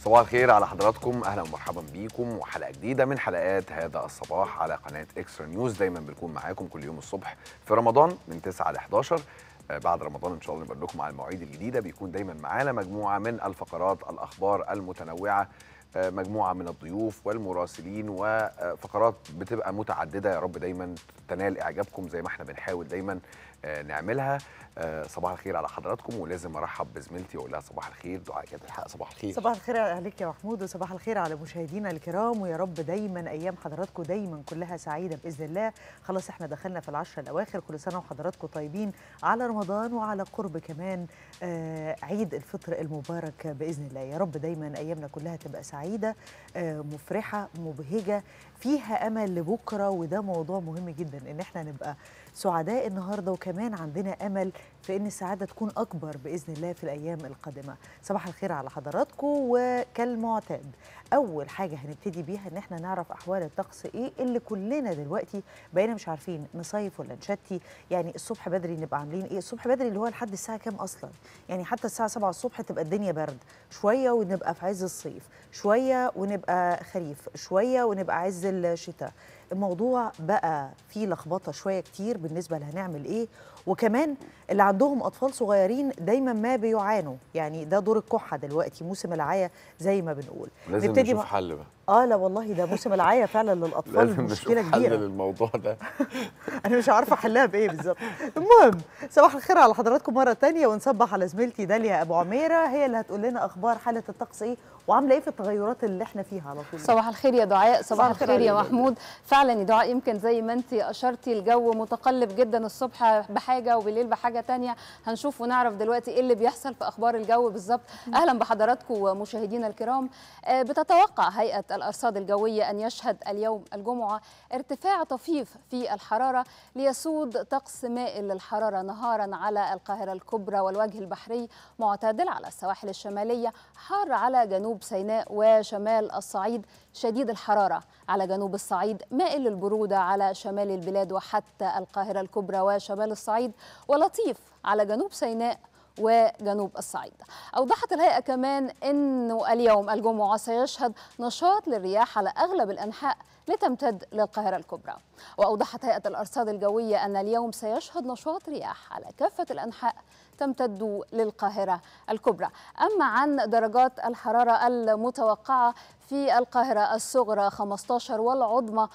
صباح الخير على حضراتكم اهلا ومرحبا بيكم وحلقه جديده من حلقات هذا الصباح على قناه اكسترا نيوز دايما بنكون معاكم كل يوم الصبح في رمضان من 9 ل 11 آه، بعد رمضان ان شاء الله نبقى لكم على المواعيد الجديده بيكون دايما معانا مجموعه من الفقرات الاخبار المتنوعه آه، مجموعه من الضيوف والمراسلين وفقرات بتبقى متعدده يا رب دايما تنال اعجابكم زي ما احنا بنحاول دايما آه، نعملها آه، صباح الخير على حضراتكم ولازم ارحب بزميلتي واقول لها صباح الخير دعاء كده الحق صباح الخير صباح الخير عليك يا محمود وصباح الخير على مشاهدينا الكرام ويا رب دايما ايام حضراتكم دايما كلها سعيده باذن الله خلاص احنا دخلنا في العشر الاواخر كل سنه وحضراتكم طيبين على رمضان وعلى قرب كمان آه عيد الفطر المبارك باذن الله يا رب دايما ايامنا كلها تبقى سعيده آه مفرحه مبهجه فيها امل لبكره وده موضوع مهم جدا ان احنا نبقى سعداء النهارده وكمان عندنا امل في ان السعاده تكون اكبر باذن الله في الايام القادمه صباح الخير على حضراتكم وكالمعتاد اول حاجه هنبتدي بيها ان احنا نعرف احوال الطقس ايه اللي كلنا دلوقتي بقينا مش عارفين نصيف ولا نشتي يعني الصبح بدري نبقى عاملين ايه الصبح بدري اللي هو لحد الساعه كام اصلا يعني حتى الساعه 7 الصبح تبقى الدنيا برد شويه ونبقى في عز الصيف شويه ونبقى خريف شويه ونبقى عز الشتاء الموضوع بقى فيه لخبطه شويه كتير بالنسبه لهنعمل ايه وكمان اللي عندهم اطفال صغيرين دايما ما بيعانوا يعني ده دور الكحه دلوقتي موسم العيا زي ما بنقول لازم نبتدي نشوف مع- حل بقى اه لا والله ده موسم العيا فعلا للاطفال لازم مشكله نشوف حل كبيره للموضوع ده انا مش عارفه احلها بايه بالظبط المهم صباح الخير على حضراتكم مره تانية ونصبح على زميلتي داليا ابو عميره هي اللي هتقول لنا اخبار حاله الطقس ايه وعامله ايه في التغيرات اللي احنا فيها على طول صباح الخير يا دعاء صباح صباح الخير الخير يا عليك. محمود فعلا يا دعاء يمكن زي ما انت اشرتي الجو متقلب جدا الصبح بحاجه وبالليل بحاجه تانية هنشوف ونعرف دلوقتي ايه اللي بيحصل في اخبار الجو بالظبط اهلا بحضراتكم مشاهدينا الكرام آه، بتتوقع هيئه الارصاد الجويه ان يشهد اليوم الجمعه ارتفاع طفيف في الحراره ليسود طقس مائل للحراره نهارا على القاهره الكبرى والوجه البحري معتدل على السواحل الشماليه حار على جنوب سيناء وشمال الصعيد شديد الحراره على جنوب الصعيد مائل للبروده على شمال البلاد وحتى القاهره الكبرى وشمال الصعيد ولطيف على جنوب سيناء وجنوب الصعيد أوضحت الهيئة كمان أنه اليوم الجمعة سيشهد نشاط للرياح على أغلب الأنحاء لتمتد للقاهرة الكبرى وأوضحت هيئة الأرصاد الجوية أن اليوم سيشهد نشاط رياح على كافة الأنحاء تمتد للقاهرة الكبرى أما عن درجات الحرارة المتوقعة في القاهرة الصغرى 15 والعظمى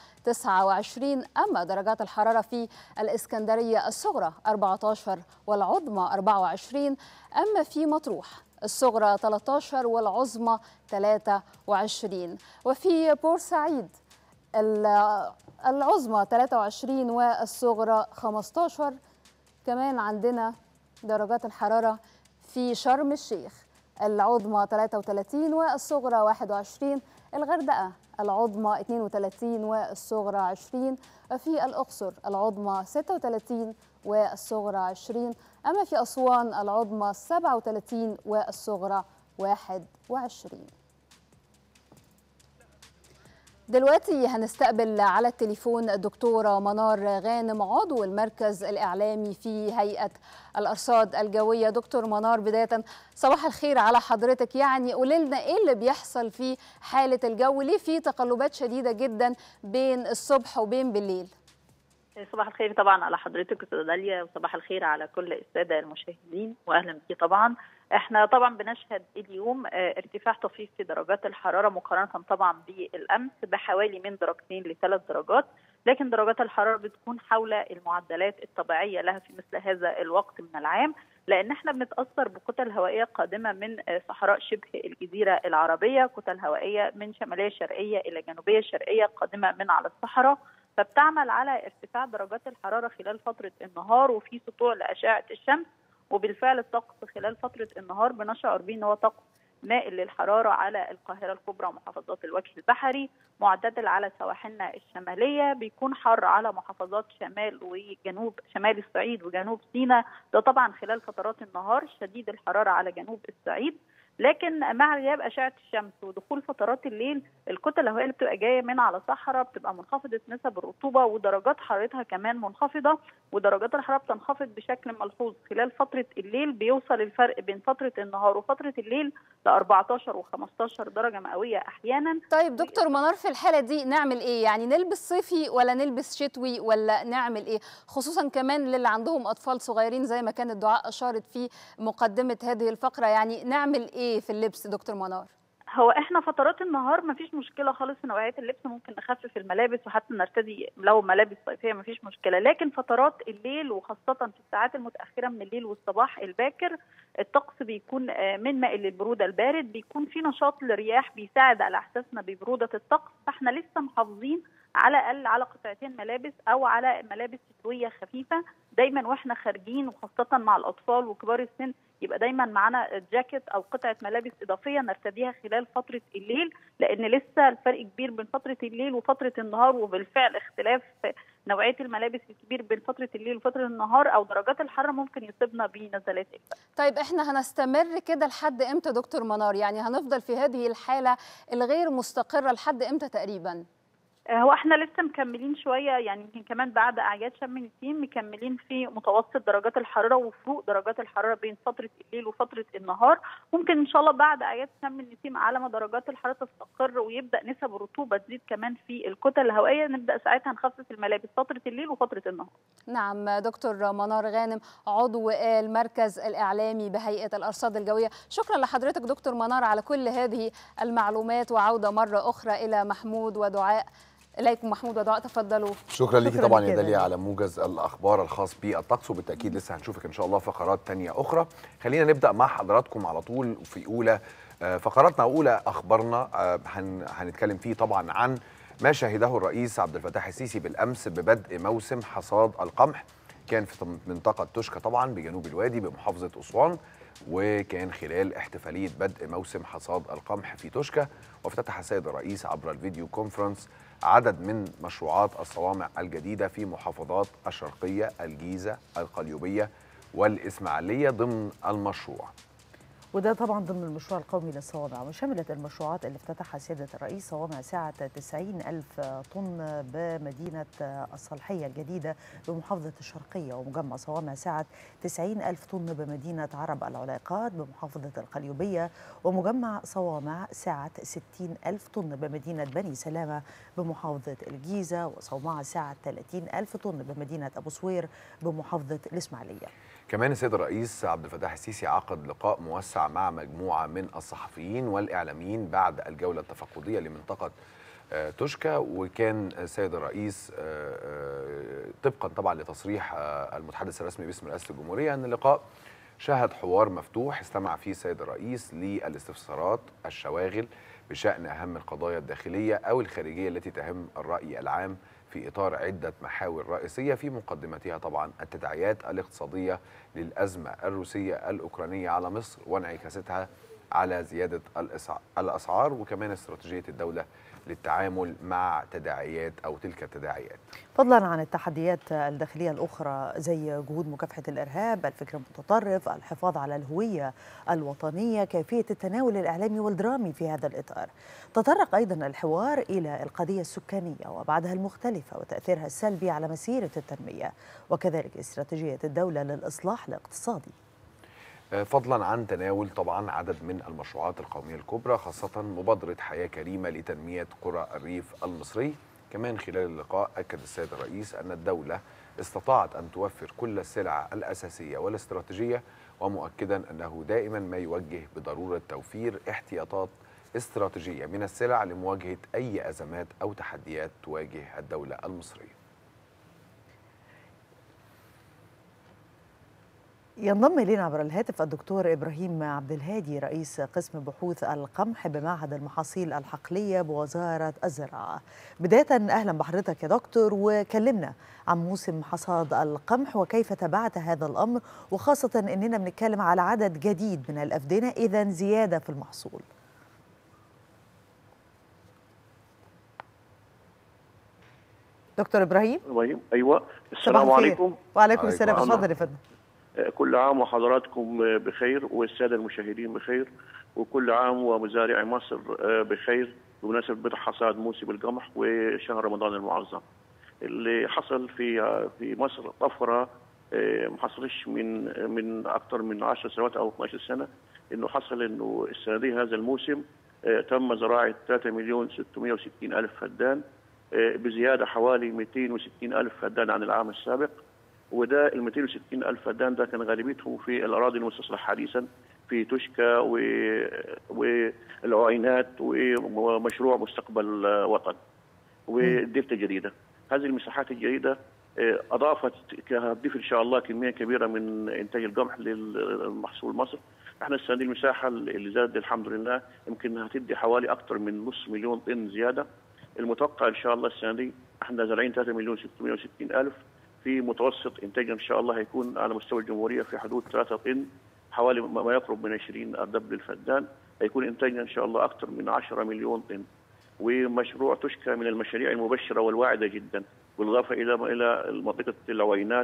29 أما درجات الحرارة في الإسكندرية الصغرى 14 والعظمى 24 أما في مطروح الصغرى 13 والعظمى 23 وفي بورسعيد ال- العظمى 23 والصغرى 15 كمان عندنا درجات الحرارة في شرم الشيخ العظمى 33 والصغرى 21 الغردقة العظمى 32 والصغرى 20 وفي الأقصر العظمى 36 والصغرى 20 أما في أسوان العظمى 37 والصغرى 21 دلوقتي هنستقبل على التليفون الدكتورة منار غانم عضو المركز الإعلامي في هيئة الأرصاد الجوية دكتور منار بداية صباح الخير على حضرتك يعني قولي لنا إيه اللي بيحصل في حالة الجو ليه في تقلبات شديدة جدا بين الصبح وبين بالليل صباح الخير طبعا على حضرتك استاذه داليا وصباح الخير على كل الساده المشاهدين واهلا بك طبعا احنا طبعا بنشهد اليوم آه، ارتفاع طفيف في درجات الحراره مقارنه طبعا بالامس بحوالي من درجتين لثلاث درجات لكن درجات الحراره بتكون حول المعدلات الطبيعيه لها في مثل هذا الوقت من العام لان احنا بنتاثر بكتل هوائيه قادمه من آه، صحراء شبه الجزيره العربيه كتل هوائيه من شماليه شرقيه الى جنوبيه شرقيه قادمه من على الصحراء فبتعمل على ارتفاع درجات الحراره خلال فتره النهار وفي سطوع لاشعه الشمس وبالفعل الطقس خلال فتره النهار بنشعر بيه ان هو طقس مائل للحراره على القاهره الكبرى ومحافظات الوجه البحري معتدل على سواحلنا الشماليه بيكون حر على محافظات شمال وجنوب شمال الصعيد وجنوب سيناء ده طبعا خلال فترات النهار شديد الحراره على جنوب الصعيد لكن مع غياب اشعه الشمس ودخول فترات الليل الكتل الهوائيه اللي بتبقى جايه من على صحراء بتبقى منخفضه نسب الرطوبه ودرجات حرارتها كمان منخفضه ودرجات الحراره بتنخفض بشكل ملحوظ خلال فتره الليل بيوصل الفرق بين فتره النهار وفتره الليل ل 14 و15 درجه مئويه احيانا طيب دكتور منار في الحاله دي نعمل ايه يعني نلبس صيفي ولا نلبس شتوي ولا نعمل ايه خصوصا كمان للي عندهم اطفال صغيرين زي ما كانت دعاء اشارت في مقدمه هذه الفقره يعني نعمل ايه في اللبس دكتور منار هو احنا فترات النهار مفيش مشكله خالص في نوعيه اللبس ممكن نخفف الملابس وحتى نرتدي لو ملابس صيفيه مفيش مشكله لكن فترات الليل وخاصه في الساعات المتاخره من الليل والصباح الباكر الطقس بيكون من مائل للبروده البارد بيكون في نشاط للرياح بيساعد على احساسنا ببروده الطقس فاحنا لسه محافظين على الاقل على قطعتين ملابس او على ملابس شتويه خفيفه دايما واحنا خارجين وخاصه مع الاطفال وكبار السن يبقى دايما معانا جاكيت او قطعه ملابس اضافيه نرتديها خلال فتره الليل لان لسه الفرق كبير بين فتره الليل وفتره النهار وبالفعل اختلاف نوعيه الملابس الكبير بين فتره الليل وفتره النهار او درجات الحراره ممكن يصيبنا بنزلات البرد. طيب احنا هنستمر كده لحد امتى دكتور منار يعني هنفضل في هذه الحاله الغير مستقره لحد امتى تقريبا؟ هو احنا لسه مكملين شويه يعني يمكن كمان بعد اعياد شم النسيم مكملين في متوسط درجات الحراره وفروق درجات الحراره بين فتره الليل وفتره النهار ممكن ان شاء الله بعد اعياد شم النسيم على ما درجات الحراره تستقر ويبدا نسب الرطوبه تزيد كمان في الكتل الهوائيه نبدا ساعتها نخفف الملابس فتره الليل وفتره النهار. نعم دكتور منار غانم عضو المركز الاعلامي بهيئه الارصاد الجويه شكرا لحضرتك دكتور منار على كل هذه المعلومات وعوده مره اخرى الى محمود ودعاء اليكم محمود ودعاء تفضلوا شكرا ليكي شكراً طبعا ليكي يا يا داليا داليا. على موجز الاخبار الخاص بالطقس وبالتاكيد لسه هنشوفك ان شاء الله فقرات تانية اخرى خلينا نبدا مع حضراتكم على طول في اولى آه، فقراتنا اولى اخبارنا آه، هن- هنتكلم فيه طبعا عن ما شهده الرئيس عبد الفتاح السيسي بالامس ببدء موسم حصاد القمح كان في طم- منطقه تشكى طبعا بجنوب الوادي بمحافظه اسوان وكان خلال احتفاليه بدء موسم حصاد القمح في تشكى وافتتح السيد الرئيس عبر الفيديو كونفرنس عدد من مشروعات الصوامع الجديده في محافظات الشرقيه الجيزه القليوبيه والاسماعيليه ضمن المشروع وده طبعا ضمن المشروع القومي للصوامع وشملت المشروعات اللي افتتحها سيادة الرئيس صوامع سعة 90 ألف طن بمدينة الصالحية الجديدة بمحافظة الشرقية ومجمع صوامع سعة 90 ألف طن بمدينة عرب العلاقات بمحافظة القليوبية ومجمع صوامع سعة 60 ألف طن بمدينة بني سلامة بمحافظة الجيزة وصومعة سعة 30 ألف طن بمدينة أبو صوير بمحافظة الإسماعيلية كمان السيد الرئيس عبد الفتاح السيسي عقد لقاء موسع مع مجموعه من الصحفيين والاعلاميين بعد الجوله التفقديه لمنطقه آه، تشكى وكان السيد الرئيس آه، آه، طبقا طبعا لتصريح آه، المتحدث الرسمي باسم رئاسه الجمهوريه ان اللقاء شهد حوار مفتوح استمع فيه السيد الرئيس للاستفسارات الشواغل بشان اهم القضايا الداخليه او الخارجيه التي تهم الراي العام في اطار عده محاور رئيسيه في مقدمتها طبعا التداعيات الاقتصاديه للازمه الروسيه الاوكرانيه على مصر وانعكاستها على زياده الأسع- الاسعار وكمان استراتيجيه الدوله للتعامل مع تداعيات او تلك التداعيات. فضلا عن التحديات الداخلية الأخرى زي جهود مكافحة الإرهاب الفكر المتطرف الحفاظ على الهوية الوطنية كيفية التناول الإعلامي والدرامي في هذا الإطار تطرق أيضا الحوار إلى القضية السكانية وأبعادها المختلفة وتأثيرها السلبي على مسيرة التنمية وكذلك استراتيجية الدولة للإصلاح الاقتصادي آه، فضلا عن تناول طبعا عدد من المشروعات القوميه الكبرى خاصه مبادره حياه كريمه لتنميه قرى الريف المصري كمان خلال اللقاء اكد السيد الرئيس ان الدوله استطاعت ان توفر كل السلع الاساسيه والاستراتيجيه ومؤكدا انه دائما ما يوجه بضروره توفير احتياطات استراتيجيه من السلع لمواجهه اي ازمات او تحديات تواجه الدوله المصريه ينضم الينا عبر الهاتف الدكتور ابراهيم عبد الهادي رئيس قسم بحوث القمح بمعهد المحاصيل الحقليه بوزاره الزراعه. بدايه اهلا بحضرتك يا دكتور وكلمنا عن موسم حصاد القمح وكيف تبعت هذا الامر وخاصه اننا بنتكلم على عدد جديد من الافدنه اذا زياده في المحصول. دكتور ابراهيم ابراهيم ايوه صباح السلام الخير. عليكم وعليكم عليكم السلام السلام. اتفضل يا فندم. كل عام وحضراتكم بخير والساده المشاهدين بخير وكل عام ومزارعي مصر بخير بمناسبه بدء حصاد موسم القمح وشهر رمضان المعظم. اللي حصل في في مصر طفره ما حصلش من من اكثر من 10 سنوات او 12 سنه انه حصل انه السنه دي هذا الموسم تم زراعه 3 مليون 660 الف فدان بزياده حوالي 260 الف فدان عن العام السابق وده ال 260 الف فدان ده كان غالبيته في الاراضي المستصلحه حديثا في تشكى و... والعوينات ومشروع مستقبل وطن والدلتا الجديده هذه المساحات الجديده اضافت هتضيف ان شاء الله كميه كبيره من انتاج القمح للمحصول مصر احنا السنه دي المساحه اللي زادت الحمد لله يمكن هتدي حوالي اكثر من نص مليون طن زياده المتوقع ان شاء الله السنه دي احنا زارعين 3 مليون 660 الف في متوسط انتاجنا ان شاء الله هيكون على مستوى الجمهوريه في حدود 3 طن حوالي ما يقرب من 20 اردب للفدان هيكون انتاجنا ان شاء الله اكثر من 10 مليون طن ومشروع تشكى من المشاريع المبشره والواعده جدا بالاضافه الى الى منطقه العوينات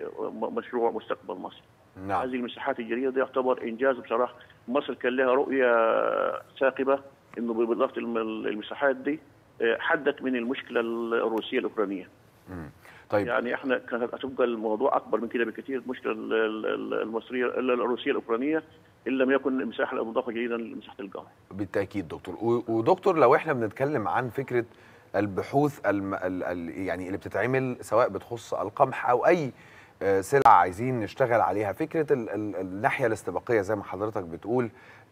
ومشروع مستقبل مصر. نعم. هذه المساحات الجديده دي يعتبر انجاز بصراحه مصر كان لها رؤيه ثاقبه انه باضافه المساحات دي حدت من المشكله الروسيه الاوكرانيه. طيب يعني احنا كانت هتبقى الموضوع اكبر من كده بكثير المشكله المصريه الروسيه الاوكرانيه ان لم يكن المساحه المضافه جيدا لمساحه القمح. بالتاكيد دكتور ودكتور لو احنا بنتكلم عن فكره البحوث الم... ال... ال... يعني اللي بتتعمل سواء بتخص القمح او اي سلعه عايزين نشتغل عليها فكره ال... ال... الناحيه الاستباقيه زي ما حضرتك بتقول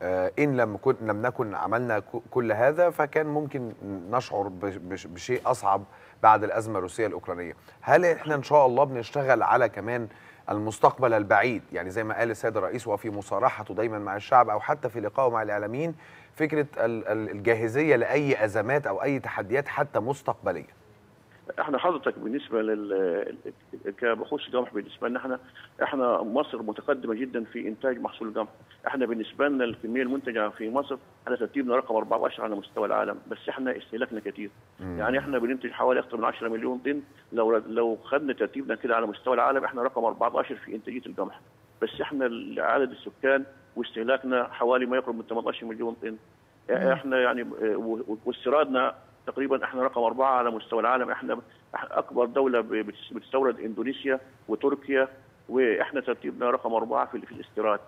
ان لم كن لم نكن عملنا كل هذا فكان ممكن نشعر بشيء اصعب بعد الازمه الروسيه الاوكرانيه هل احنا ان شاء الله بنشتغل على كمان المستقبل البعيد يعني زي ما قال السيد الرئيس وفي مصارحته دايما مع الشعب او حتى في لقائه مع الاعلاميين فكره الجاهزيه لاي ازمات او اي تحديات حتى مستقبليه احنا حضرتك بالنسبه لل كبحوث القمح بالنسبه لنا احنا احنا مصر متقدمه جدا في انتاج محصول القمح احنا بالنسبه لنا الكميه المنتجه في مصر احنا ترتيبنا رقم 14 على مستوى العالم بس احنا استهلاكنا كتير مم. يعني احنا بننتج حوالي اكثر من 10 مليون طن لو لو خدنا ترتيبنا كده على مستوى العالم احنا رقم 14 في انتاجيه القمح بس احنا عدد السكان واستهلاكنا حوالي ما يقرب من 18 مليون طن احنا يعني واستيرادنا تقريبا احنا رقم اربعه على مستوى العالم احنا اكبر دوله بتستورد اندونيسيا وتركيا واحنا ترتيبنا رقم اربعه في, في الاستيراد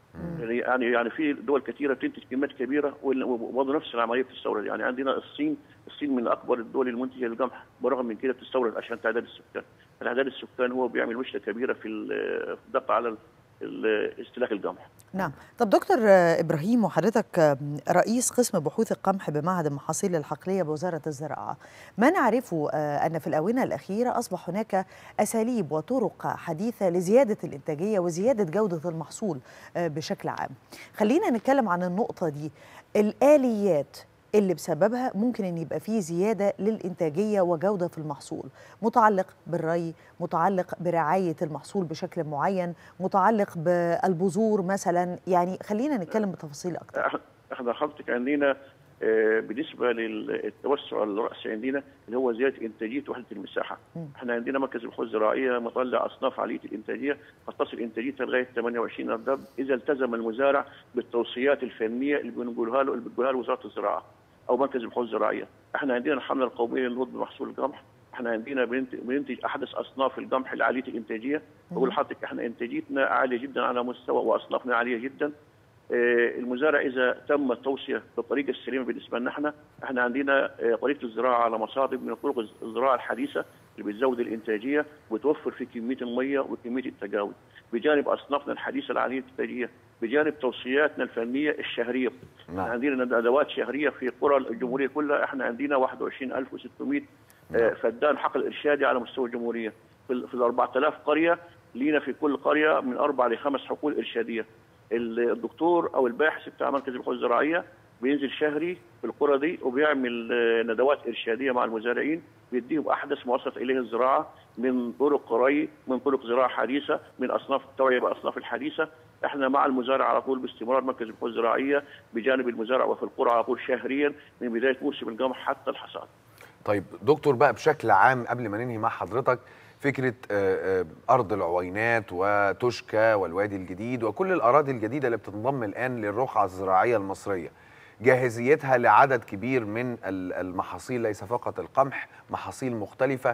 يعني يعني في دول كثيره بتنتج كميات كبيره وبرضه نفس العمليه بتستورد يعني عندنا الصين الصين من اكبر الدول المنتجه للقمح برغم من كده بتستورد عشان تعداد السكان تعداد السكان هو بيعمل مشكله كبيره في الضغط على استهلاك القمح نعم طب دكتور ابراهيم وحضرتك رئيس قسم بحوث القمح بمعهد المحاصيل الحقليه بوزاره الزراعه ما نعرفه ان في الاونه الاخيره اصبح هناك اساليب وطرق حديثه لزياده الانتاجيه وزياده جوده المحصول بشكل عام خلينا نتكلم عن النقطه دي الاليات اللي بسببها ممكن ان يبقى فيه زياده للانتاجيه وجوده في المحصول متعلق بالري متعلق برعايه المحصول بشكل معين متعلق بالبذور مثلا يعني خلينا نتكلم بتفاصيل اكتر احنا حضرتك عندنا بالنسبه للتوسع الراسي عندنا اللي هو زياده انتاجيه وحده المساحه. م. احنا عندنا مركز البحوث الزراعيه مطلع اصناف عاليه الانتاجيه قد تصل انتاجيتها لغايه 28 اردب اذا التزم المزارع بالتوصيات الفنيه اللي بنقولها له اللي بتقولها له وزاره الزراعه او مركز البحوث الزراعيه. احنا عندنا الحمله القوميه للنهوض بمحصول القمح احنا عندنا بننتج احدث اصناف القمح العاليه الانتاجيه بقول لحضرتك احنا انتاجيتنا عاليه جدا على مستوى واصنافنا عاليه جدا المزارع اذا تم التوصيه بالطريقه السليمه بالنسبه لنا احنا احنا عندنا طريقه الزراعه على مصادر من طرق الزراعه الحديثه اللي بتزود الانتاجيه وتوفر في كميه الميه وكميه التجاوز بجانب اصنافنا الحديثه العاليه الانتاجيه بجانب توصياتنا الفنيه الشهريه نعم. عندنا ادوات شهريه في قرى الجمهوريه كلها احنا عندنا 21600 نعم. فدان حقل ارشادي على مستوى الجمهوريه في ال 4000 قريه لينا في كل قريه من اربع لخمس حقول ارشاديه الدكتور او الباحث بتاع مركز البحوث الزراعيه بينزل شهري في القرى دي وبيعمل ندوات ارشاديه مع المزارعين بيديهم احدث ما وصلت اليه الزراعه من طرق ري من طرق زراعه حديثه من اصناف التوعيه باصناف الحديثه احنا مع المزارع على طول باستمرار مركز البحوث الزراعيه بجانب المزارع وفي القرى على طول شهريا من بدايه موسم القمح حتى الحصاد. طيب دكتور بقى بشكل عام قبل ما ننهي مع حضرتك فكره آه، آه، ارض العوينات وتشكى والوادي الجديد وكل الاراضي الجديده اللي بتنضم الان للرقعه الزراعيه المصريه جاهزيتها لعدد كبير من ال- المحاصيل ليس فقط القمح محاصيل مختلفة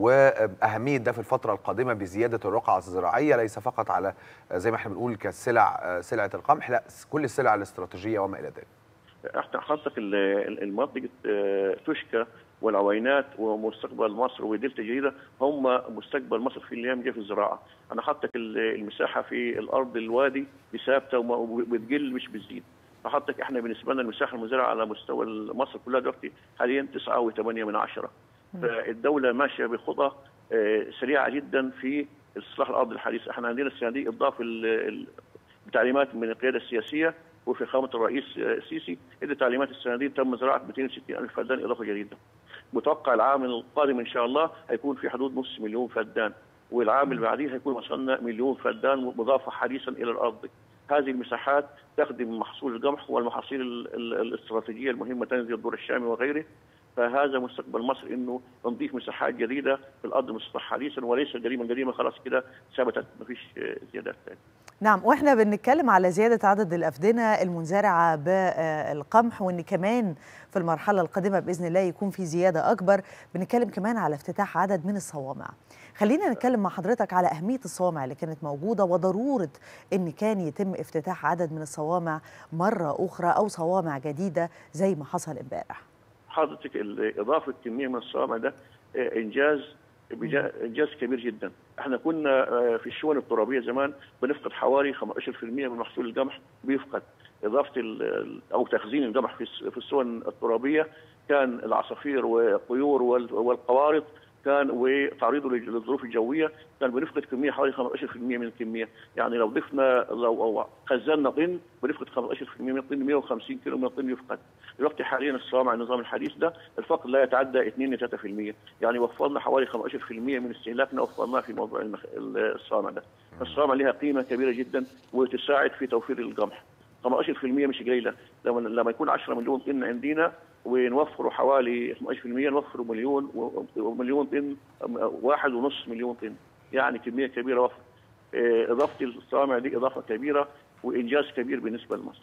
وأهمية ده في الفترة القادمة بزيادة الرقعة الزراعية ليس فقط على آه، زي ما احنا بنقول كسلع آه، سلعة القمح لا كل السلع الاستراتيجية وما إلى ذلك احنا حضرتك ال- ال- المنطقه آه، تشكى والعوينات ومستقبل مصر ودلتا الجديده هم مستقبل مصر في الايام دي في الزراعه، انا حضرتك ال- المساحه في الارض الوادي ثابته وما- وبتقل مش بتزيد، فحضرتك احنا بالنسبه لنا المساحه المزرعه على مستوى مصر كلها دلوقتي حاليا 9.8 من عشرة فالدوله ماشيه بخطى آه، سريعه جدا في اصلاح الارض الحديث، احنا عندنا السنه دي اضاف ال- ال- بتعليمات من القياده السياسيه وفي خامه الرئيس آه، السيسي ادى تعليمات السنه دي تم زراعه 260 الف فدان اضافه جديده. متوقع العام القادم ان شاء الله هيكون في حدود نص مليون فدان والعام اللي بعديه هيكون وصلنا مليون فدان مضافه حديثا الى الارض. هذه المساحات تخدم محصول القمح والمحاصيل ال- ال- الاستراتيجيه المهمه تنزل الدور الشامي وغيره فهذا مستقبل مصر انه نضيف مساحات جديده في الارض مسطح حديثا وليس قديما قديما خلاص كده ثبتت ما فيش زيادات ثانيه. نعم واحنا بنتكلم على زياده عدد الافدنه المنزرعه بالقمح وان كمان في المرحله القادمه باذن الله يكون في زياده اكبر بنتكلم كمان على افتتاح عدد من الصوامع خلينا نتكلم مع حضرتك على اهميه الصوامع اللي كانت موجوده وضروره ان كان يتم افتتاح عدد من الصوامع مره اخرى او صوامع جديده زي ما حصل امبارح حضرتك ال- اضافه كميه من الصوامع ده آه، انجاز بجا- انجاز كبير جدا احنا كنا آه، في الشؤون الترابيه زمان بنفقد حوالي 15% من محصول القمح بيفقد اضافه ال- ال- او تخزين القمح في الس- في السون الترابيه كان العصافير والطيور وال- والقوارض كان وتعريضه لل- للظروف الجويه كان بنفقد كميه حوالي 15% من الكميه يعني لو ضفنا لو أو خزنا طن بنفقد 15% من الطن 150 كيلو من الطن يفقد دلوقتي حاليا الصوامع النظام الحديث ده الفقد لا يتعدى 2 ل 3% يعني وفرنا حوالي 15% من استهلاكنا وفرناه في موضوع المخ... الصوامع ده الصوامع لها قيمه كبيره جدا وتساعد في توفير القمح 15% مش قليله لما لما يكون 10 مليون طن عندنا ونوفروا حوالي 12% نوفروا مليون و- ومليون طن واحد ونص مليون طن يعني كميه كبيره وفر إيه، اضافه الصوامع دي اضافه كبيره وانجاز كبير بالنسبه لمصر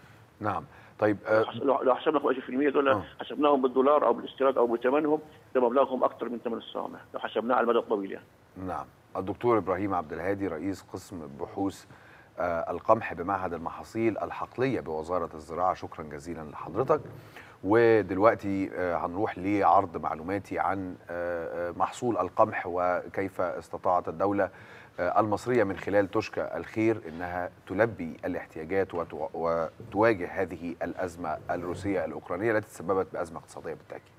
نعم طيب آه، لو لو حسبنا 15% دول آه. حسبناهم بالدولار او بالاستيراد او بثمنهم ده مبلغهم اكثر من ثمن الصوامع لو حسبناه على المدى الطويل يعني نعم الدكتور ابراهيم عبد الهادي رئيس قسم بحوث آه، القمح بمعهد المحاصيل الحقليه بوزاره الزراعه شكرا جزيلا لحضرتك ودلوقتي آه، هنروح لعرض معلوماتي عن آه، آه، محصول القمح وكيف استطاعت الدوله آه، المصريه من خلال تشكى الخير انها تلبي الاحتياجات وتو- وتواجه هذه الازمه الروسيه الاوكرانيه التي تسببت بازمه اقتصاديه بالتاكيد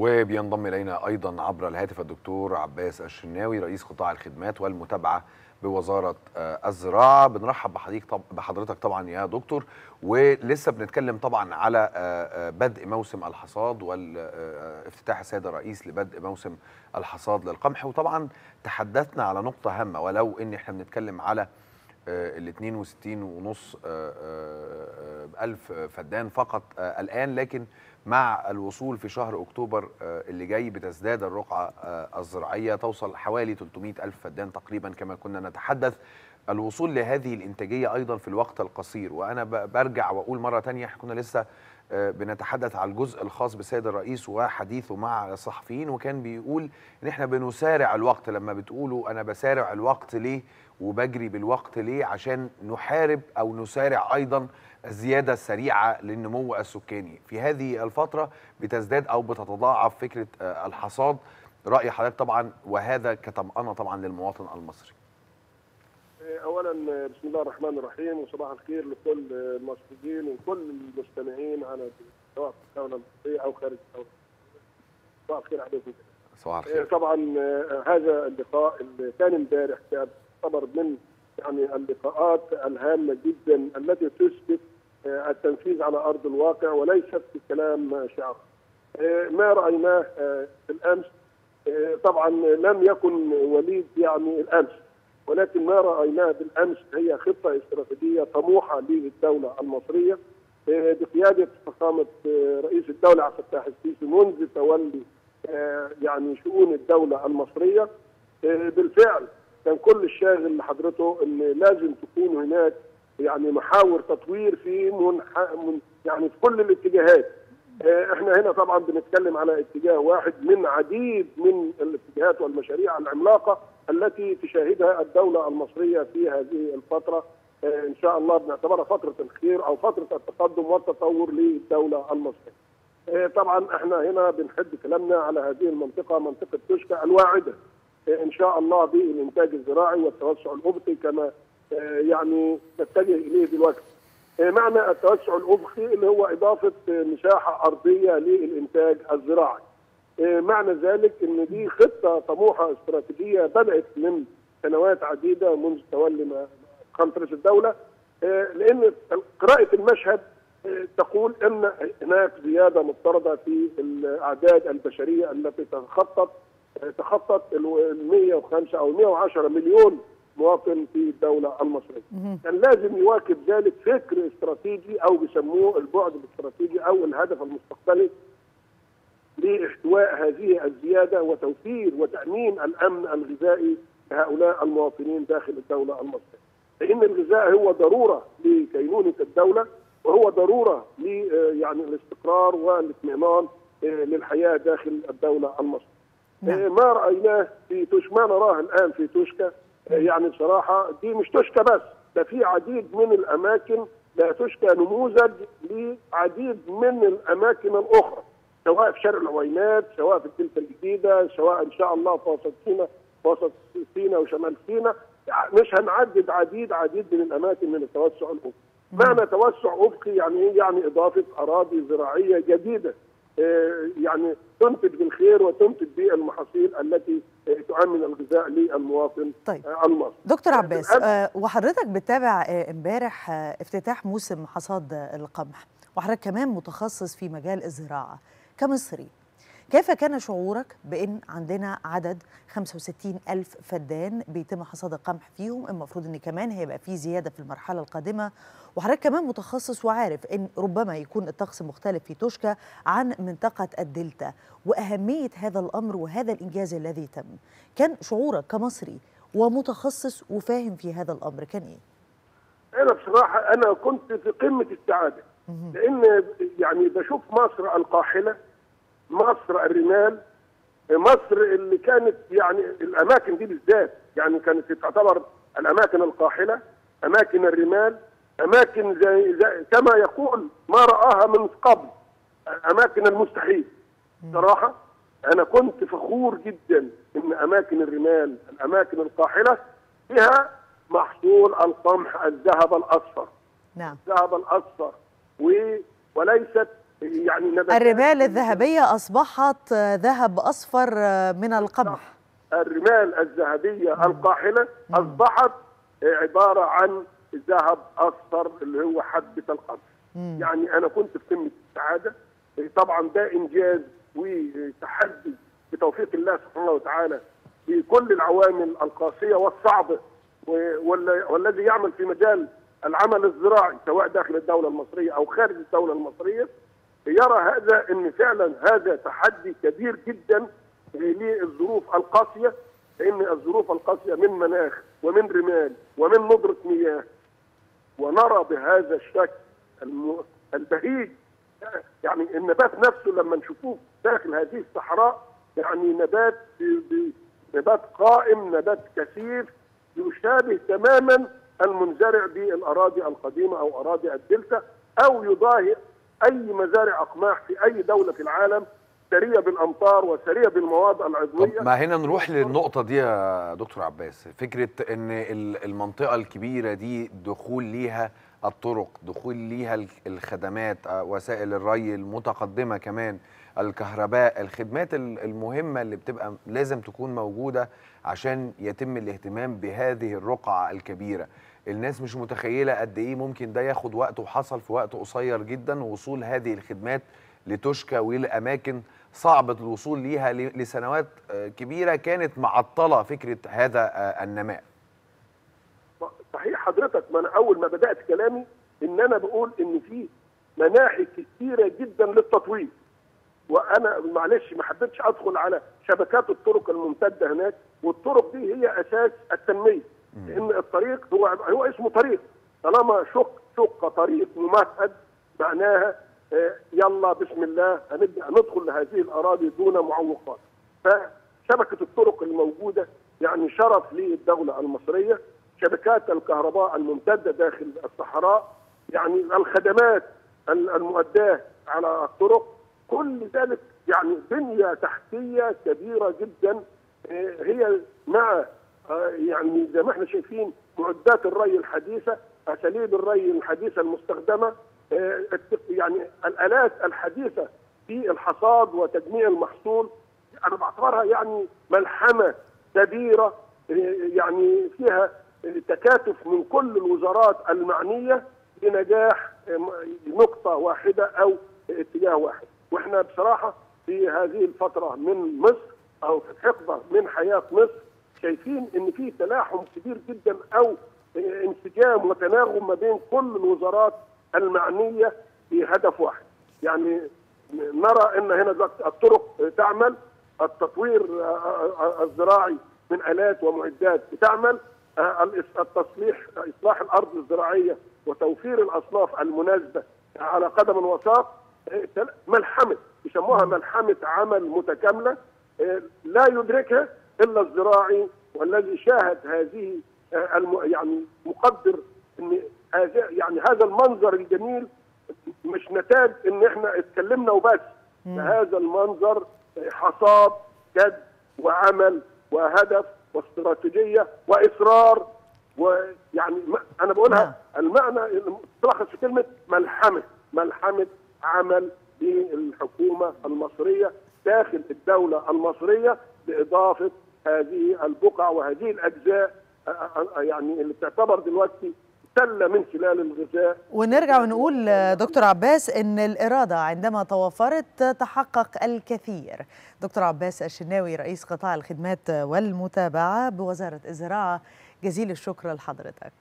وبينضم الينا ايضا عبر الهاتف الدكتور عباس الشناوي رئيس قطاع الخدمات والمتابعه بوزاره آه، الزراعه بنرحب بحضرتك طب بحضرتك طبعا يا دكتور ولسه بنتكلم طبعا على آه، آه، بدء موسم الحصاد وافتتاح السيد الرئيس لبدء موسم الحصاد للقمح وطبعا تحدثنا على نقطه هامه ولو ان احنا بنتكلم على ال 62 ونص آه، آه، آه، ألف فدان فقط آه، الآن لكن مع الوصول في شهر أكتوبر آه، اللي جاي بتزداد الرقعة آه، الزراعية توصل حوالي 300 ألف فدان تقريبا كما كنا نتحدث الوصول لهذه الإنتاجية أيضا في الوقت القصير وأنا ب- برجع وأقول مرة تانية احنا كنا لسه آه، بنتحدث على الجزء الخاص بالسيد الرئيس وحديثه مع الصحفيين وكان بيقول ان احنا بنسارع الوقت لما بتقولوا انا بسارع الوقت ليه وبجري بالوقت ليه عشان نحارب او نسارع ايضا الزياده السريعه للنمو السكاني في هذه الفتره بتزداد او بتتضاعف فكره آه، الحصاد راي حضرتك طبعا وهذا كطمانه طبعا للمواطن المصري اولا بسم الله الرحمن الرحيم وصباح الخير لكل المصريين وكل المستمعين على سواء في الدوله المصريه او خارج الدوله صباح الخير عليكم صباح الخير طبعا هذا اللقاء اللي كان امبارح يعتبر من يعني اللقاءات الهامه جدا التي تثبت التنفيذ على ارض الواقع وليست في كلام شعار ما رايناه بالامس طبعا لم يكن وليد يعني الامس ولكن ما رايناه بالامس هي خطه استراتيجيه طموحه للدوله المصريه بقياده فخامه رئيس الدوله عبد الفتاح السيسي منذ تولي يعني شؤون الدوله المصريه بالفعل كان كل الشاغل لحضرته ان لازم تكون هناك يعني محاور تطوير في منح... من يعني في كل الاتجاهات احنا هنا طبعا بنتكلم على اتجاه واحد من عديد من الاتجاهات والمشاريع العملاقه التي تشاهدها الدوله المصريه في هذه الفتره ان شاء الله بنعتبرها فتره الخير او فتره التقدم والتطور للدوله المصريه. طبعا احنا هنا بنحد كلامنا على هذه المنطقه منطقه توشكا الواعده ان شاء الله بالانتاج الزراعي والتوسع الافقي كما يعني نتجه اليه دلوقتي. معنى التوسع الافقي اللي هو اضافه مساحه ارضيه للانتاج الزراعي. معنى ذلك ان دي خطه طموحه استراتيجيه بدات من سنوات عديده منذ تولي فخامه رئيس الدوله لان قراءه المشهد تقول ان هناك زياده مفترضه في الاعداد البشريه التي تخطط تخطط ال 105 او 110 مليون مواطن في الدوله المصريه. كان لازم يواكب ذلك فكر استراتيجي او بيسموه البعد الاستراتيجي او الهدف المستقبلي لاحتواء هذه الزياده وتوفير وتامين الامن الغذائي لهؤلاء المواطنين داخل الدوله المصريه. لان الغذاء هو ضروره لكينونه الدوله وهو ضروره ل يعني الاستقرار والاطمئنان للحياه داخل الدوله المصريه. نعم. ما رايناه في توشكا ما نراه الان في توشكا يعني بصراحه دي مش توشكا بس ده في عديد من الاماكن لا توشكا نموذج لعديد من الاماكن الاخرى سواء في شرق العوينات سواء في الدلتا الجديده سواء ان شاء الله في وسط سينا وسط سينا وشمال سينا مش هنعدد عديد عديد من الاماكن من التوسع الافقي. معنى توسع افقي يعني ايه؟ يعني اضافه اراضي زراعيه جديده يعني تنتج بالخير وتنتج بالمحاصيل التي تؤمن الغذاء للمواطن طيب. المصري. دكتور عباس آه وحضرتك بتتابع امبارح آه افتتاح موسم حصاد القمح وحضرتك كمان متخصص في مجال الزراعه كمصري كيف كان شعورك بأن عندنا عدد 65 ألف فدان بيتم حصاد القمح فيهم المفروض أن كمان هيبقى في زيادة في المرحلة القادمة وحضرتك كمان متخصص وعارف أن ربما يكون الطقس مختلف في توشكا عن منطقة الدلتا وأهمية هذا الأمر وهذا الإنجاز الذي تم كان شعورك كمصري ومتخصص وفاهم في هذا الأمر كان إيه؟ أنا بصراحة أنا كنت في قمة السعادة لأن يعني بشوف مصر القاحلة مصر الرمال مصر اللي كانت يعني الاماكن دي بالذات يعني كانت تعتبر الاماكن القاحله اماكن الرمال اماكن زي, زي كما يقول ما راها من قبل اماكن المستحيل صراحه انا كنت فخور جدا ان اماكن الرمال الاماكن القاحله فيها محصول القمح الذهب الاصفر نعم الذهب الاصفر وليست يعني نباتات الرمال الذهبية أصبحت آه، ذهب أصفر آه، من القمح الرمال الذهبيه القاحله اصبحت عباره عن ذهب اصفر اللي هو حبه القمح يعني انا كنت في قمه السعاده طبعا ده انجاز وتحدي بتوفيق الله سبحانه وتعالى في كل العوامل القاسيه والصعبه و- وال- والذي يعمل في مجال العمل الزراعي سواء داخل الدوله المصريه او خارج الدوله المصريه يرى هذا ان فعلا هذا تحدي كبير جدا للظروف القاسيه لان الظروف القاسيه من مناخ ومن رمال ومن ندره مياه ونرى بهذا الشكل الم- البهيج يعني النبات نفسه لما نشوفوه داخل هذه الصحراء يعني نبات ب- ب- نبات قائم نبات كثيف يشابه تماما المنزرع بالاراضي القديمه او اراضي الدلتا او يضاهي اي مزارع اقماح في اي دوله في العالم سريه بالامطار وسريه بالمواد طب العضويه ما هنا نروح للنقطة دي يا دكتور عباس فكرة ان ال- المنطقة الكبيرة دي دخول ليها الطرق دخول ليها ال- الخدمات آه، وسائل الري المتقدمة كمان الكهرباء الخدمات ال- المهمة اللي بتبقى لازم تكون موجودة عشان يتم الاهتمام بهذه الرقعة الكبيرة الناس مش متخيلة قد ايه ممكن ده ياخد وقت وحصل في وقت قصير جدا وصول هذه الخدمات لتشكى ولأماكن صعبة الوصول ليها ل- لسنوات آه، كبيرة كانت معطلة فكرة هذا آه، النماء صحيح حضرتك ما انا اول ما بدات كلامي ان انا بقول ان في مناحي كثيره جدا للتطوير وانا معلش ما حبيتش ادخل على شبكات الطرق الممتده هناك والطرق دي هي اساس التنميه لان الطريق هو هو اسمه طريق طالما شق شق طريق ممهد معناها آه، يلا بسم الله هنبدا ندخل لهذه الاراضي دون معوقات فشبكه الطرق الموجوده يعني شرف للدوله المصريه شبكات الكهرباء الممتده داخل الصحراء يعني الخدمات ال- المؤداه على الطرق كل ذلك يعني بنيه تحتيه كبيره جدا آه، هي مع آه، يعني زي ما احنا شايفين معدات الري الحديثه اساليب الري الحديثه المستخدمه آه، الت- يعني الالات الحديثه في الحصاد وتجميع المحصول انا بعتبرها يعني ملحمه كبيره آه، يعني فيها تكاتف من كل الوزارات المعنيه لنجاح آه، نقطه واحده او اتجاه واحد واحنا بصراحه في هذه الفتره من مصر او في الحقبه من حياه مصر شايفين ان في تلاحم كبير جدا او انسجام وتناغم ما بين كل الوزارات المعنيه في هدف واحد. يعني نرى ان هنا دلوقتي الطرق تعمل، التطوير الزراعي من الات ومعدات بتعمل، التصليح اصلاح الارض الزراعيه وتوفير الاصناف المناسبه على قدم وساق ملحمه يسموها ملحمه عمل متكامله لا يدركها الا الزراعي والذي شاهد هذه الم... يعني مقدر ان هذا يعني هذا المنظر الجميل مش نتاج ان احنا اتكلمنا وبس هذا المنظر حصاد جد وعمل وهدف واستراتيجيه واصرار ويعني انا بقولها المعنى تلخص في كلمه ملحمه ملحمه عمل للحكومه المصريه داخل الدوله المصريه باضافه هذه البقع وهذه الاجزاء يعني اللي بتعتبر دلوقتي سله من خلال الغذاء ونرجع ونقول دكتور عباس ان الاراده عندما توفرت تحقق الكثير دكتور عباس الشناوي رئيس قطاع الخدمات والمتابعه بوزاره الزراعه جزيل الشكر لحضرتك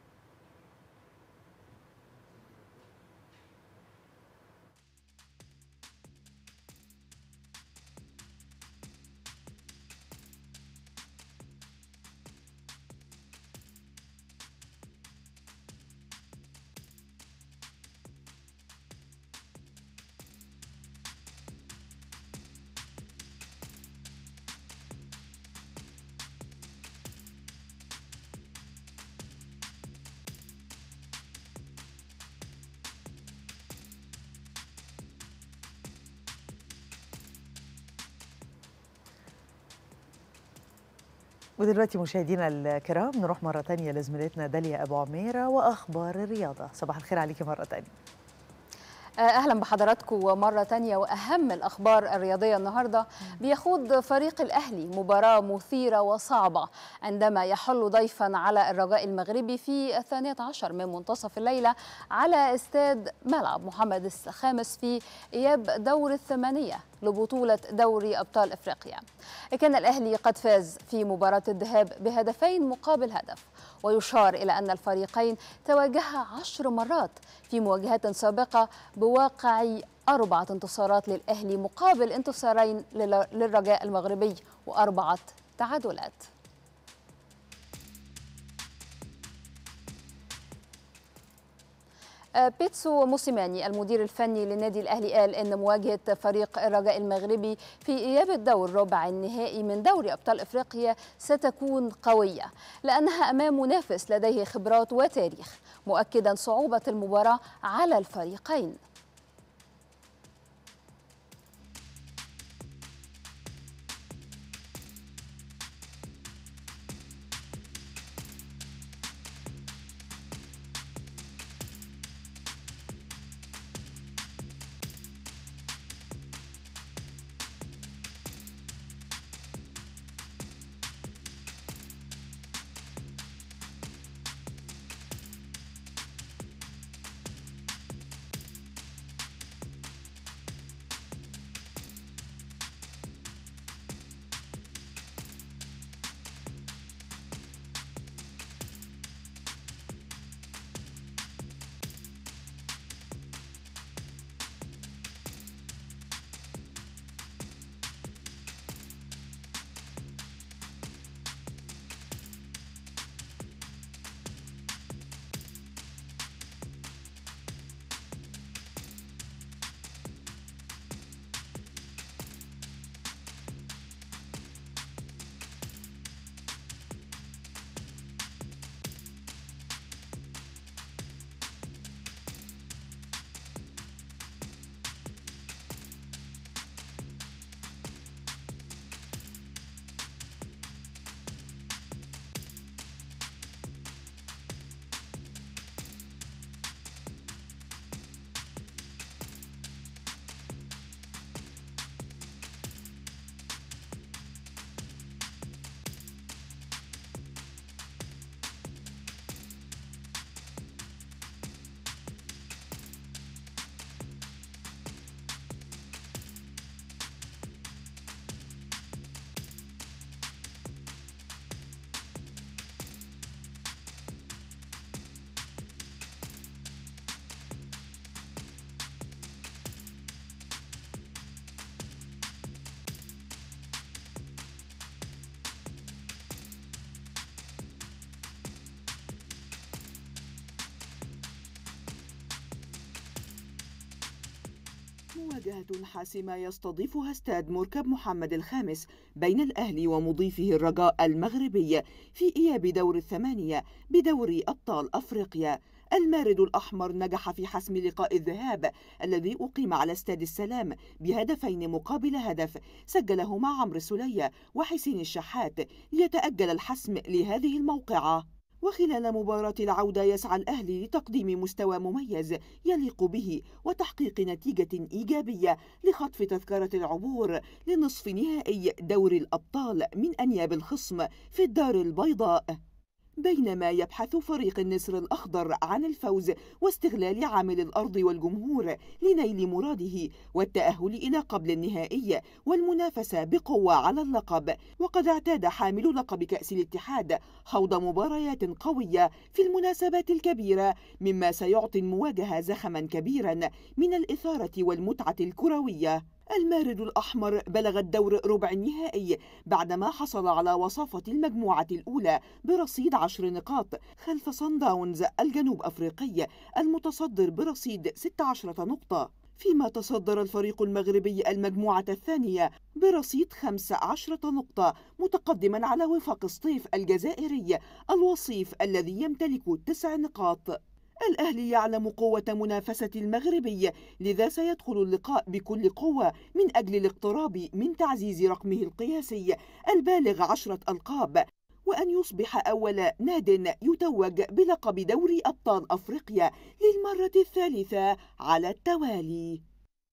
ودلوقتي مشاهدينا الكرام نروح مرة تانية لزميلتنا داليا أبو عميرة وأخبار الرياضة صباح الخير عليكي مرة تانية اهلا بحضراتكم مره تانية واهم الاخبار الرياضيه النهارده بيخوض فريق الاهلي مباراه مثيره وصعبه عندما يحل ضيفا على الرجاء المغربي في الثانيه عشر من منتصف الليله على استاد ملعب محمد الخامس في اياب دور الثمانيه لبطولة دوري أبطال إفريقيا كان الأهلي قد فاز في مباراة الذهاب بهدفين مقابل هدف ويشار إلى أن الفريقين تواجها عشر مرات في مواجهات سابقة بواقع أربعة انتصارات للأهلي مقابل انتصارين للرجاء المغربي وأربعة تعادلات بيتسو موسيماني المدير الفني للنادي الاهلي قال ان مواجهه فريق الرجاء المغربي في اياب الدور ربع النهائي من دوري ابطال افريقيا ستكون قويه لانها امام منافس لديه خبرات وتاريخ مؤكدا صعوبه المباراه على الفريقين مواجهة حاسمة يستضيفها استاد مركب محمد الخامس بين الأهلي ومضيفه الرجاء المغربي في إياب دور الثمانية بدوري أبطال أفريقيا المارد الأحمر نجح في حسم لقاء الذهاب الذي أقيم على استاد السلام بهدفين مقابل هدف سجلهما عمرو سلية وحسين الشحات ليتأجل الحسم لهذه الموقعة وخلال مباراة العودة يسعى الأهلي لتقديم مستوى مميز يليق به وتحقيق نتيجة إيجابية لخطف تذكرة العبور لنصف نهائي دور الأبطال من أنياب الخصم في الدار البيضاء بينما يبحث فريق النسر الأخضر عن الفوز واستغلال عامل الأرض والجمهور لنيل مراده والتأهل إلى قبل النهائي والمنافسة بقوة على اللقب وقد اعتاد حامل لقب كأس الاتحاد خوض مباريات قوية في المناسبات الكبيرة مما سيعطي المواجهة زخما كبيرا من الإثارة والمتعة الكروية المارد الأحمر بلغ الدور ربع النهائي بعدما حصل على وصافة المجموعة الأولى برصيد عشر نقاط خلف صن داونز الجنوب أفريقي المتصدر برصيد 16 نقطة فيما تصدر الفريق المغربي المجموعة الثانية برصيد 15 نقطة متقدما على وفاق سطيف الجزائري الوصيف الذي يمتلك تسع نقاط الأهلي يعلم قوة منافسة المغربي لذا سيدخل اللقاء بكل قوة من أجل الاقتراب من تعزيز رقمه القياسي البالغ عشرة ألقاب وأن يصبح أول ناد يتوج بلقب دوري أبطال أفريقيا للمرة الثالثة على التوالي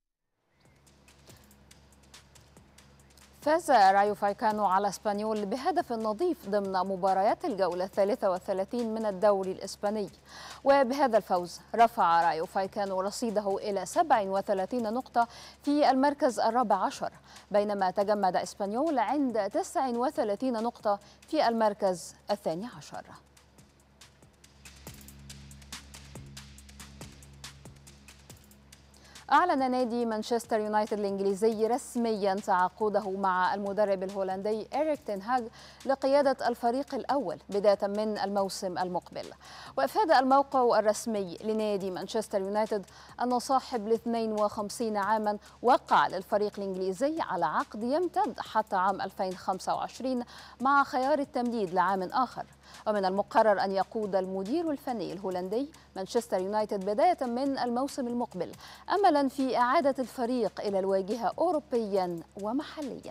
فاز رايو فايكانو على اسبانيول بهدف نظيف ضمن مباريات الجولة الثالثة والثلاثين من الدوري الإسباني وبهذا الفوز رفع رايو فايكانو رصيده إلى 37 نقطة في المركز الرابع عشر بينما تجمد اسبانيول عند 39 نقطة في المركز الثاني عشر أعلن نادي مانشستر يونايتد الإنجليزي رسميا تعاقده مع المدرب الهولندي إريك تنهاج لقيادة الفريق الأول بداية من الموسم المقبل وأفاد الموقع الرسمي لنادي مانشستر يونايتد أن صاحب ال 52 عاما وقع للفريق الإنجليزي على عقد يمتد حتى عام 2025 مع خيار التمديد لعام آخر ومن المقرر أن يقود المدير الفني الهولندي مانشستر يونايتد بداية من الموسم المقبل أملا في إعادة الفريق إلى الواجهة أوروبيا ومحليا